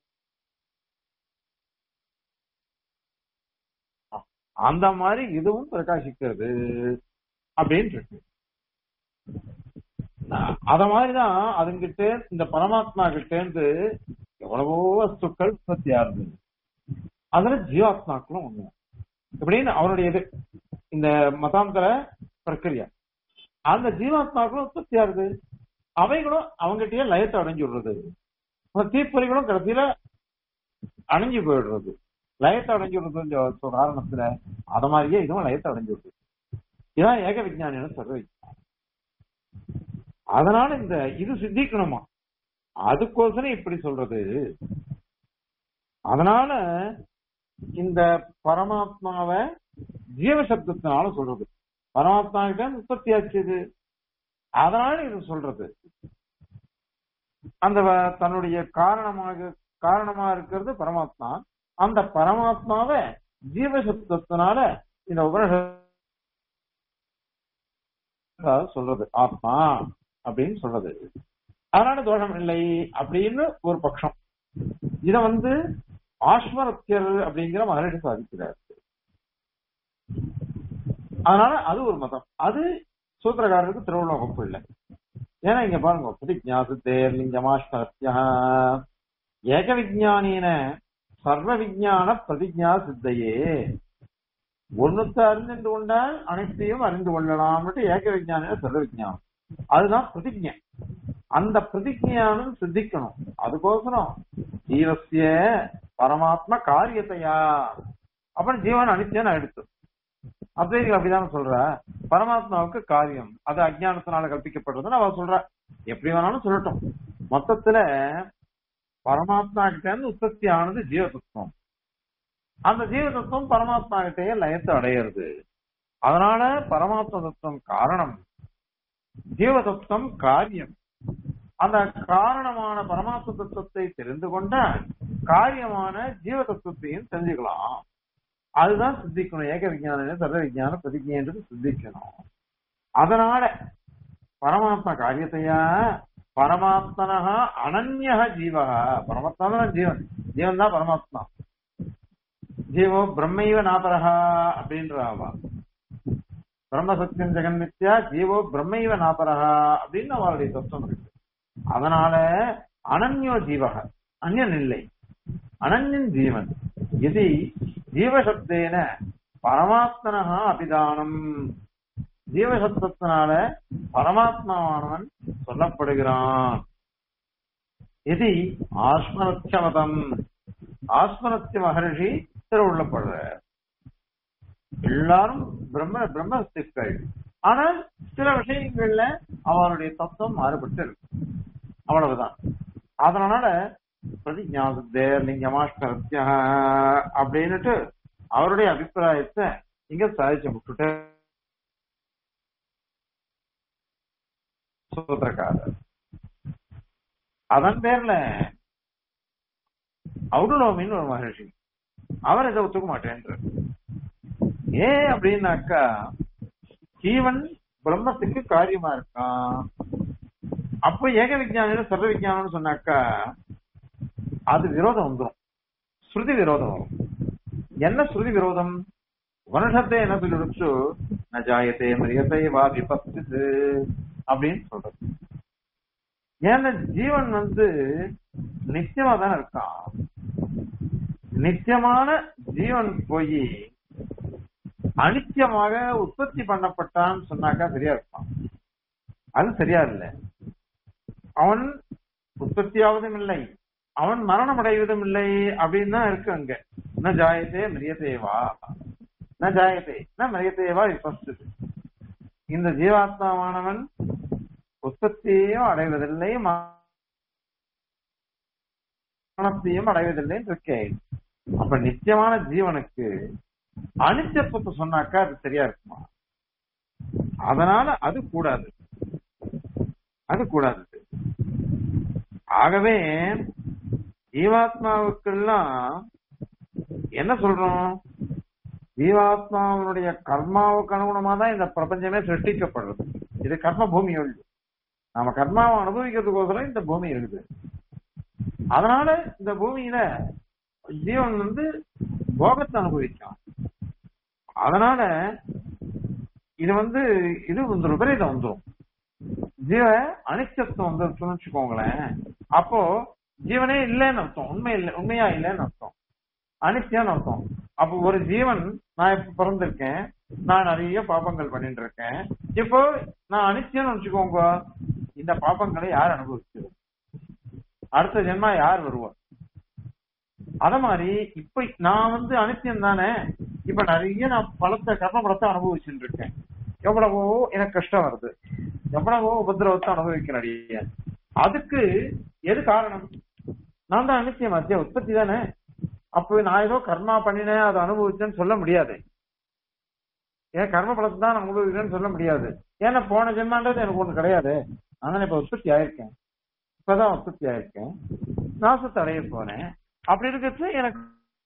அந்த மாதிரி இதுவும் பிரகாசிக்கிறது அப்படின்னு இருக்கு அத மாதிரிதான் அதுங்கிட்ட இந்த பரமாத்மா கிட்ட இருந்து எவ்வளவோ வஸ்துக்கள் உற்பத்தி ஆகுது அதுல ஜீவாத்மாக்களும் ஒண்ணு இப்படின்னு அவருடைய இது இந்த மதாந்தர பிரக்கிரியா அந்த ஜீவாத்மாக்களும் உற்பத்தி ஆகுது அவைகளும் அவங்ககிட்டயே லயத்தை அடைஞ்சு விடுறது அந்த தீப்பொறிகளும் கடைசியில அணைஞ்சு போயிடுறது லயத்தை அடைஞ்சு விடுறது காரணத்துல அத மாதிரியே இதுவும் லயத்தை அடைஞ்சு விடுறது இதான் ஏக விஜயானின்னு சொல்ற அதனால இந்த இது சித்திக்கணுமா அதுக்கோசரம் இப்படி சொல்றது அதனால இந்த பரமாத்மாவை ஜீவசப்தத்தினால சொல்றது பரமாத்மா கிட்ட உற்பத்தி ஆச்சுது அதனால இது சொல்றது அந்த வ- தன்னுடைய காரணமாக காரணமா இருக்கிறது பரமாத்மா அந்த பரமாத்மாவை ஜீவசப்தத்தினால இந்த உபனிஷத் சொல்றது ஆத்மா அப்படின்னு சொல்றது அதனால தோஷம் இல்லை அப்படின்னு ஒரு பட்சம் இத வந்து ஆஸ்மரத்தியர் அப்படிங்கிற மகரிஷி சாதிக்கிறார் அதனால அது ஒரு மதம் அது சூத்திரக்காரருக்கு திருவிழா வகுப்பு இல்லை ஏன்னா இங்க பாருங்க பிரதிஜா சித்தேர் லிங்கமாஸ்மரத்தியா ஏக விஜானின சர்வ விஜான பிரதிஜா சித்தையே ஒண்ணுத்தை அறிந்து கொண்டால் அனைத்தையும் அறிந்து கொள்ளலாம்னு ஏக விஜானின சர்வ விஜானம் அதுதான் பிரதிஜை அந்த பிரதிஜையானும் சித்திக்கணும் அதுக்கோசரம் ஜீவசிய பரமாத்ம காரியத்தையா அப்புறம் ஜீவன் அனித்தியன் எடுத்து அத்வைதிகள் அப்படிதான் சொல்ற பரமாத்மாவுக்கு காரியம் அது அஜ்ஞானத்தினால கற்பிக்கப்படுறதுன்னு அவ சொல்ற எப்படி வேணாலும் சொல்லட்டும் மொத்தத்துல பரமாத்மா கிட்ட இருந்து உற்பத்தி ஆனது ஜீவதத்துவம் அந்த ஜீவதத்துவம் பரமாத்மா கிட்டேயே லயத்தை அடையிறது அதனால பரமாத்ம தத்துவம் காரணம் ஜீவதத்துவம் காரியம் அந்த காரணமான பரமாத்ம தத்துவத்தை தெரிந்து கொண்ட காரியமான ஜீவ தத்துவத்தையும் தெரிஞ்சுக்கலாம் அதுதான் சித்திக்கணும் ஏக விஞ்ஞான சர்வ விஞ்ஞான பிரதிஜைன்றது சித்திக்கணும் அதனால பரமாத்மா காரியத்தையா பரமாத்மனஹா அனன்ய ஜீவா பரமாத்மா தான் ஜீவன் ஜீவன் தான் பரமாத்மா ஜீவோ பிரம்மைவ நாபரஹா அப்படின்றாவா பிரம்ம சத்தியம் ஜெகன் நித்யா ஜீவோ பிரம்மைவ நாபரஹா அப்படின்னு அவருடைய தத்துவம் இருக்கு அதனால அனன்யோ ஜீவக அந்யன் இல்லை அனன்யன் ஜீவன் இது ஜீவசப்தேன பரமாத்மனஹா அபிதானம் ஜீவசப்தத்தினால பரமாத்மாவானவன் சொல்லப்படுகிறான் இது ஆஸ்மரத்தியமதம் ஆஸ்மரத்திய மகர்ஷி திருவுள்ளப்படுற எல்லாரும் பிரம்ம பிரம்மஸ்திகள் ஆனால் சில விஷயங்கள்ல அவருடைய தத்துவம் மாறுபட்டு இருக்கு அவ்வளவுதான் அதனால பிரதிஜாசுத்தேர் லிங்கமாஷ்கரத்திய அப்படின்னுட்டு அவருடைய அபிப்பிராயத்தை இங்க சாதிச்சு விட்டுட்டு சூத்திரக்காரர் அதன் பேர்ல அவுடுலோமின்னு ஒரு மகர்ஷி அவர் இதை ஒத்துக்க மாட்டேன்ற ஏன் அப்படின்னாக்கா ஜீவன் பிரம்மத்துக்கு காரியமா இருக்கான் அப்போ ஏக விஜயானம் சர்வ விஜயானம்னு சொன்னாக்கா அது விரோதம் வந்துடும் ஸ்ருதி விரோதம் வரும் என்ன ஸ்ருதி விரோதம் உபனிஷத்தை என்ன சொல்லிடுச்சு ந ஜாயத்தே மிரியத்தை வா விபத்து அப்படின்னு சொல்றது ஏன்னா ஜீவன் வந்து நித்தியமா தானே இருக்கான் நித்தியமான ஜீவன் போய் அனித்தியமாக உற்பத்தி பண்ணப்பட்டான்னு சொன்னாக்கா சரியா இருப்பான் அது சரியா இல்லை அவன் உற்பத்தியாவதும் இல்லை அவன் மரணம் அடைவதும் இல்லை அப்படின்னு தான் இருக்கு அங்க ந ஜாயத்தே மிரியதேவா ந ஜாயத்தே ந மிரியதேவா விபஸ்து இந்த ஜீவாத்மாவானவன் உற்பத்தியையும் அடைவதில்லை மரணத்தையும் அடைவதில்லை இருக்கேன் அப்ப நித்தியமான ஜீவனுக்கு அனித்தியத்துவத்தை சொன்னாக்கா அது சரியா இருக்குமா அதனால அது கூடாது அது கூடாது ஆகவே ஜீவாத்மாவுக்கெல்லாம் என்ன சொல்றோம் ஜீவாத்மாவனுடைய கர்மாவுக்கு அனுகுணமா தான் இந்த பிரபஞ்சமே சிருஷ்டிக்கப்படுறது இது கர்ம பூமி ஒன்று நாம கர்மாவை அனுபவிக்கிறதுக்கோசரம் இந்த பூமி இருக்குது அதனால இந்த பூமியில ஜீவன் வந்து போகத்தை அனுபவிக்கும் அதனால இது வந்து இது வந்து விபரீதம் வந்துடும் ஜீவ அனிச்சத்துவம் வந்துருச்சுன்னு வச்சுக்கோங்களேன் அப்போ ஜீவனே இல்லைன்னு அர்த்தம் உண்மை இல்லை உண்மையா இல்லைன்னு அர்த்தம் அனித்தியம்னு அர்த்தம் அப்போ ஒரு ஜீவன் நான் இப்ப பிறந்திருக்கேன் நான் நிறைய பாபங்கள் பண்ணிட்டு இருக்கேன் இப்போ நான் அனித்தியம்னு வச்சுக்கோங்க இந்த பாபங்களை யார் அனுபவிச்சது அடுத்த ஜென்மா யார் வருவா அத மாதிரி இப்ப நான் வந்து அனித்தியம் தானே இப்ப நிறைய நான் பலத்தை கர்ம பலத்தை அனுபவிச்சுட்டு இருக்கேன் எவ்வளவோ எனக்கு கஷ்டம் வருது எவ்வளவோ உபதிரவத்தை அனுபவிக்கிறேன் அடியே. அதுக்கு எது காரணம் நான் தான் அனித்தியம் மத்திய உற்பத்தி தானே அப்போ நான் ஏதோ கர்மா பண்ணினேன் அதை அனுபவிச்சேன்னு சொல்ல முடியாது ஏன் கர்ம பலத்தை தான் நான் அனுபவிக்கிறேன்னு சொல்ல முடியாது ஏன்னா போன ஜென்மான்றது எனக்கு ஒண்ணு கிடையாது அதனால இப்ப உற்பத்தி ஆயிருக்கேன் இப்பதான் உற்பத்தி ஆயிருக்கேன் நாசத்தை அடைய போறேன் அப்படி இருக்கிறது எனக்கு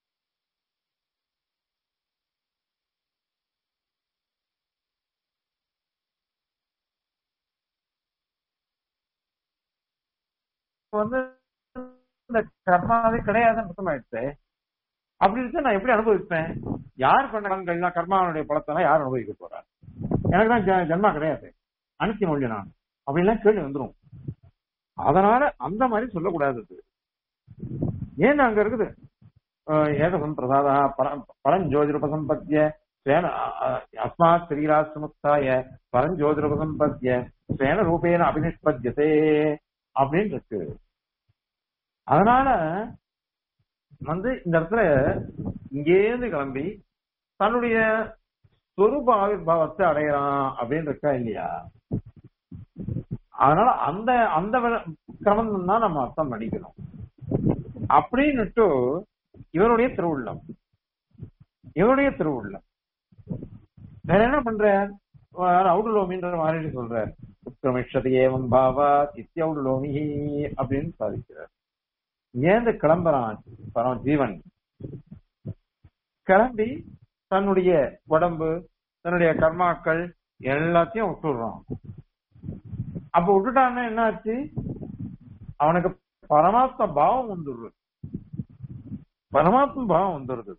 வந்து இந்த கர்மாவே கிடையாதுன்னு அர்த்தமாயிடுச்சு அப்படி இருக்கு நான் எப்படி அனுபவிப்பேன் யார் பண்ண கண்கள்லாம் கர்மாவனுடைய பலத்தெல்லாம் யார் அனுபவிக்க போறா எனக்கு தான் ஜ- ஜென்மா கிடையாது அனுத்தி மொழி நான் அப்படின்லாம் கேள்வி வந்துரும் அதனால அந்த மாதிரி சொல்லக்கூடாது அது. ஏன் அங்க இருக்குது அஹ் ஏகசம் பிரசாதா பரஞ்சோதிருபசம்பத்திய ஸ்வேன அஹ், அஸ்மாத் ஸ்ரீராசிரமுக்தாய பரஞ்சோதிருபசம்பத்திய ஸ்வேன ரூபேன அபினிஷ்பத்தியதே அப்படின்னு இருக்கு அதனால வந்து இந்த இடத்துல இங்கேருந்து கிளம்பி தன்னுடைய சொரூப ஆவிர்வாவத்தை அடையறான் அப்படின்னு இருக்கா இல்லையா அதனால அந்த அந்த வ- கிரமம் தான் நம்ம அர்த்தம் பண்ணிக்கணும் அப்படின்னுட்டு இவருடைய திருவுள்ளம் இவருடைய திருவுள்ளம் வேற என்ன பண்றார் அவுடுலோமின்ற மாதிரி சொல்றார் உத்ரமிஷதி ஏவம் பாவா இத்தியவுடுலோமி அப்படின்னு சாதிக்கிறார் ஏந்து கிளம்புறான் பரம் ஜீவன் கிளம்பி தன்னுடைய உடம்பு தன்னுடைய கர்மாக்கள் எல்லாத்தையும் விட்டுடுறான் அப்ப விட்டுட்டான்னா என்ன ஆச்சு அவனுக்கு பரமாத்ம பாவம் வந்துடுறது பரமாத்ம பாவம் வந்துடுது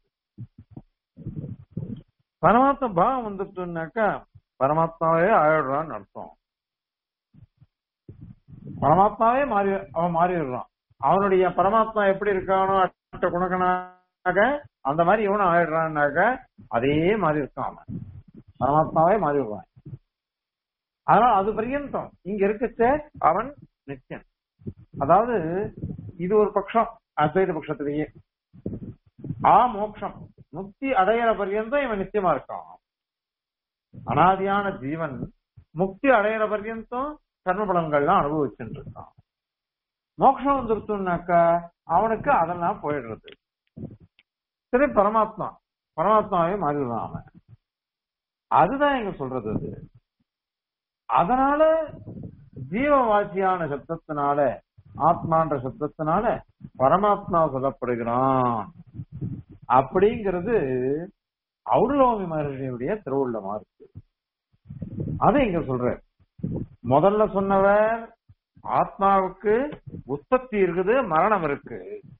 பரமாத்ம பாவம் வந்துட்டுனாக்கா பரமாத்மாவே ஆயிடுறான்னு அர்த்தம் பரமாத்மாவே மாறி அவன் மாறிடுறான் அவனுடைய பரமாத்மா எப்படி இருக்கானோ அட்ட குணகனாக அந்த மாதிரி இவனும் ஆயிடுறான்னாக்க அதே மாதிரி இருக்கான் அவன் பரமாத்மாவே மாறிடுவான் அதனால அது பரியந்தம் இங்க இருக்கச்ச அவன் நித்தியன் அதாவது இது ஒரு பட்சம் அத்வைத பட்சத்திலேயே ஆ மோட்சம் முக்தி அடையிற பர்யந்தம் இவன் நித்தியமா இருக்கான் அனாதியான ஜீவன் முக்தி அடையிற பர்யந்தம் கர்ம பலன்கள்லாம் அனுபவிச்சுட்டு இருக்கான் மோட்சம் வந்துருச்சுனாக்கா அவனுக்கு அதெல்லாம் போயிடுறது சரி பரமாத்மா பரமாத்மாவே மாறிடுறான் அவன் அதுதான் இங்க சொல்றது அது அதனால ஜீவவாசியான சப்தத்தினால ஆத்மான்ற சப்தத்தினால பரமாத்மா சொல்லப்படுகிறான் அப்படிங்கிறது அவுடலோமி மகர்ஷியுடைய திருவுள்ளமா இருக்கு அதை இங்க சொல்ற முதல்ல சொன்னவர் ஆத்மாவுக்கு உற்பத்தி இருக்குது மரணம் இருக்கு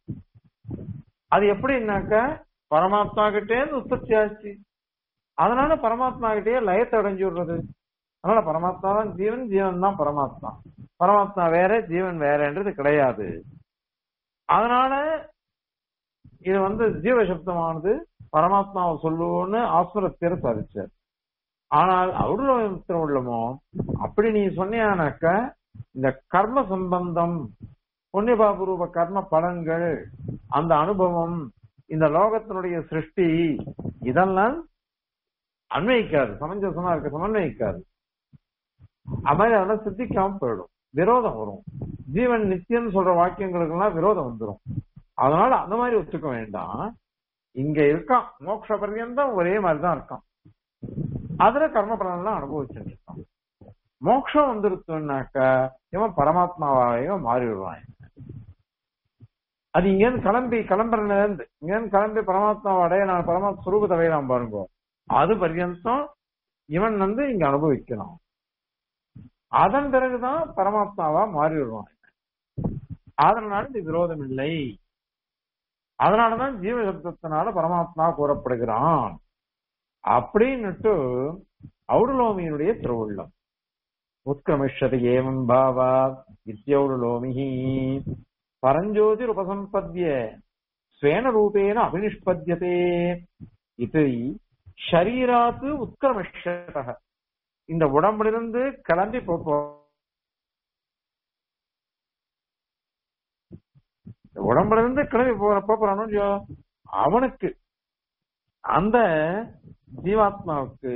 அது எப்படின்னாக்க பரமாத்மா கிட்டே இருந்து உற்பத்தி ஆச்சு அதனால பரமாத்மா கிட்டே லயத்தை அடைஞ்சு விடுறது அதனால பரமாத்மா தான் ஜீவன் ஜீவன் தான் பரமாத்மா பரமாத்மா வேற ஜீவன் வேறன்றது கிடையாது அதனால இது வந்து ஜீவ சப்தமானது பரமாத்மாவை சொல்லுவோன்னு ஆஸ்வரத்தியர் சாதிச்சார் ஆனால் அருளத்தில் உள்ளமோ அப்படி நீ சொன்னியானாக்க இந்த கர்ம சம்பந்தம் புண்ணியபாபுரூப கர்ம பலன்கள் அந்த அனுபவம் இந்த லோகத்தினுடைய சிருஷ்டி இதெல்லாம் அன்வயிக்காது சமஞ்சசமா இருக்க சமன்வயிக்காது அது மாதிரி அதெல்லாம் சித்திக்காம போயிடும் விரோதம் வரும் ஜீவன் நித்தியம் சொல்ற வாக்கியங்களுக்கு எல்லாம் விரோதம் வந்துடும் அதனால அந்த மாதிரி ஒத்துக்க வேண்டாம் இங்க இருக்கான் மோட்ச பர்யந்தம் ஒரே மாதிரிதான் இருக்கான் அதுல கர்ம பலன்லாம் அனுபவிச்சுட்டு இருக்கான் மோட்சம் வந்துருச்சுனாக்க இவன் பரமாத்மாவாக மாறி விடுவான் அது இங்க இருந்து கிளம்பி கிளம்புறதுல இருந்து இங்க இருந்து கிளம்பி பரமாத்மாவை அடைய நான் பரமாத்மா சுரூபத்தை அடையலாம் பாருங்க அது பர்யந்தம் இவன் வந்து இங்க அனுபவிக்கணும் அதன் பிறகுதான் பரமாத்மாவா மாறி வருவான் அதனால இந்த விரோதம் இல்லை அதனாலதான் ஜீவசப்தத்தினால பரமாத்மா கூறப்படுகிறான் அப்படின்னுட்டு ஔடுலோமியினுடைய திருவுள்ளம் உத்கிரமிஷதி ஏவம் பாவா இத்தியௌடுலோமிஹி பரஞ்சோதிர் உபசம்பத்திய ஸ்வேன ரூபேன அபினிஷ்பத்தியதே இது ஷரீராத்து உத்கிரமிஷத இந்த உடம்பிலிருந்து கிளம்பி போ உடம்புல இருந்து கிளம்பி போற போறானோ இல்லையோ அவனுக்கு அந்த ஜீவாத்மாவுக்கு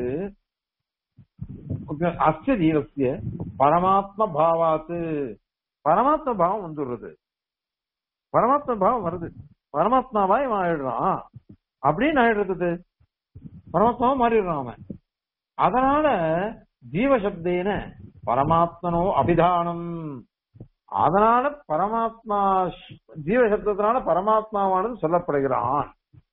அஸ்ய ஜீவசிய பரமாத்ம பாவாத்து பரமாத்ம பாவம் வந்துடுறது பரமாத்ம பாவம் வருது பரமாத்மாவா இவன் ஆயிடுறான் அப்படின்னு ஆயிடுறது பரமாத்மாவா மாறிடுறான் அவன் அதனால ஜீவசப்தேன பரமாத்மனோ அபிதானம் அதனால பரமாத்மா ஜீவசப்தத்தினால பரமாத்மாவானது சொல்லப்படுகிறான்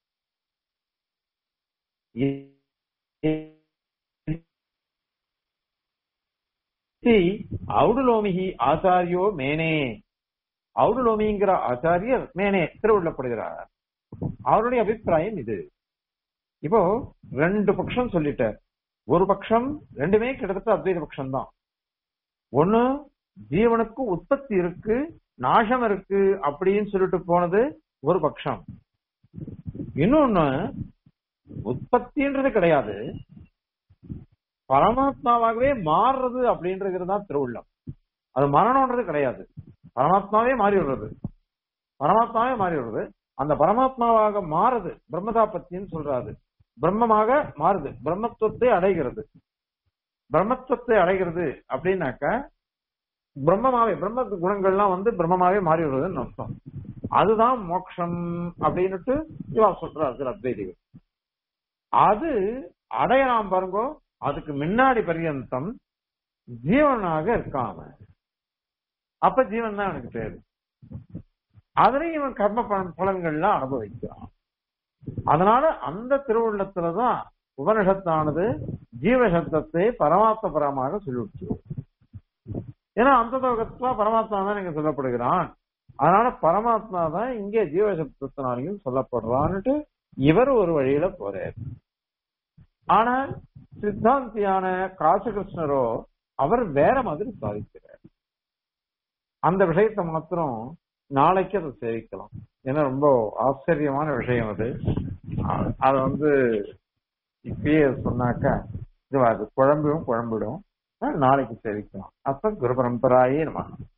ஔடுலோமிகி ஆச்சாரியோ மேனே ஔடுலோமிங்கிற ஆச்சாரியர் மேனே திருவுள்ளப்படுகிறார் அவருடைய அபிப்பிராயம் இது இப்போ ரெண்டு பட்சம் சொல்லிட்டார் ஒரு பட்சம் ரெண்டுமே கிட்டத்தட்ட அத்வைத பட்சம் தான் ஒண்ணு ஜீவனுக்கு உற்பத்தி இருக்கு நாசம் இருக்கு அப்படின்னு சொல்லிட்டு போனது ஒரு பட்சம் இன்னொன்னு உற்பத்தின்றது கிடையாது பரமாத்மாவாகவே மாறுறது அப்படின்றது தான் திருவுள்ளம் அது மரணம்ன்றது கிடையாது பரமாத்மாவே மாறி விடுறது பரமாத்மாவே மாறி விடுறது அந்த பரமாத்மாவாக மாறுது பிரம்மதாபத்தின்னு சொல்றாரு பிரம்மமாக மாறுது பிரம்மத்துவத்தை அடைகிறது பிரம்மத்துவத்தை அடைகிறது அப்படின்னாக்க பிரம்மமாவே பிரம்ம குணங்கள்லாம் வந்து பிரம்மமாவே மாறி விடுறதுன்னு அர்த்தம் அதுதான் மோட்சம் அப்படின்னுட்டு இவா சொல்றாரு சில அத்வைதிகள் அது அடையலாம் பாருங்க அதுக்கு முன்னாடி பர்யந்தம் ஜீவனாக இருக்காம அப்ப ஜீவன் தான் எனக்கு பேரு அதுலயும் இவன் கர்ம பலன்கள்லாம் அனுபவிக்கிறான் அதனால அந்த திருவுள்ளத்துலதான் உபனிஷத்தானது ஜீவசப்தத்தை பரமாத்ம பரமாக சொல்லிவிட்டு ஏன்னா அந்த லோகத்துல பரமாத்மா தான் இங்க சொல்லப்படுகிறான் அதனால பரமாத்மா தான் இங்கே ஜீவசப்தத்தினாலையும் சொல்லப்படுறான்னுட்டு இவர் ஒரு வழியில போறார் ஆனால் சித்தாந்தியான காசகிருஷ்ணரோ அவர் வேற மாதிரி சாதிக்கிறார் அந்த விஷயத்தை மாத்திரம் நாளைக்கு அதை சேவிக்கலாம் ஏன்னா ரொம்ப ஆச்சரியமான விஷயம் அது அது வந்து இப்பயே சொன்னாக்கா இது அது குழம்பிடும் குழம்பிடும் நாளைக்கு சேவிக்கலாம் அப்ப குரு பரம்பராயே நம்ம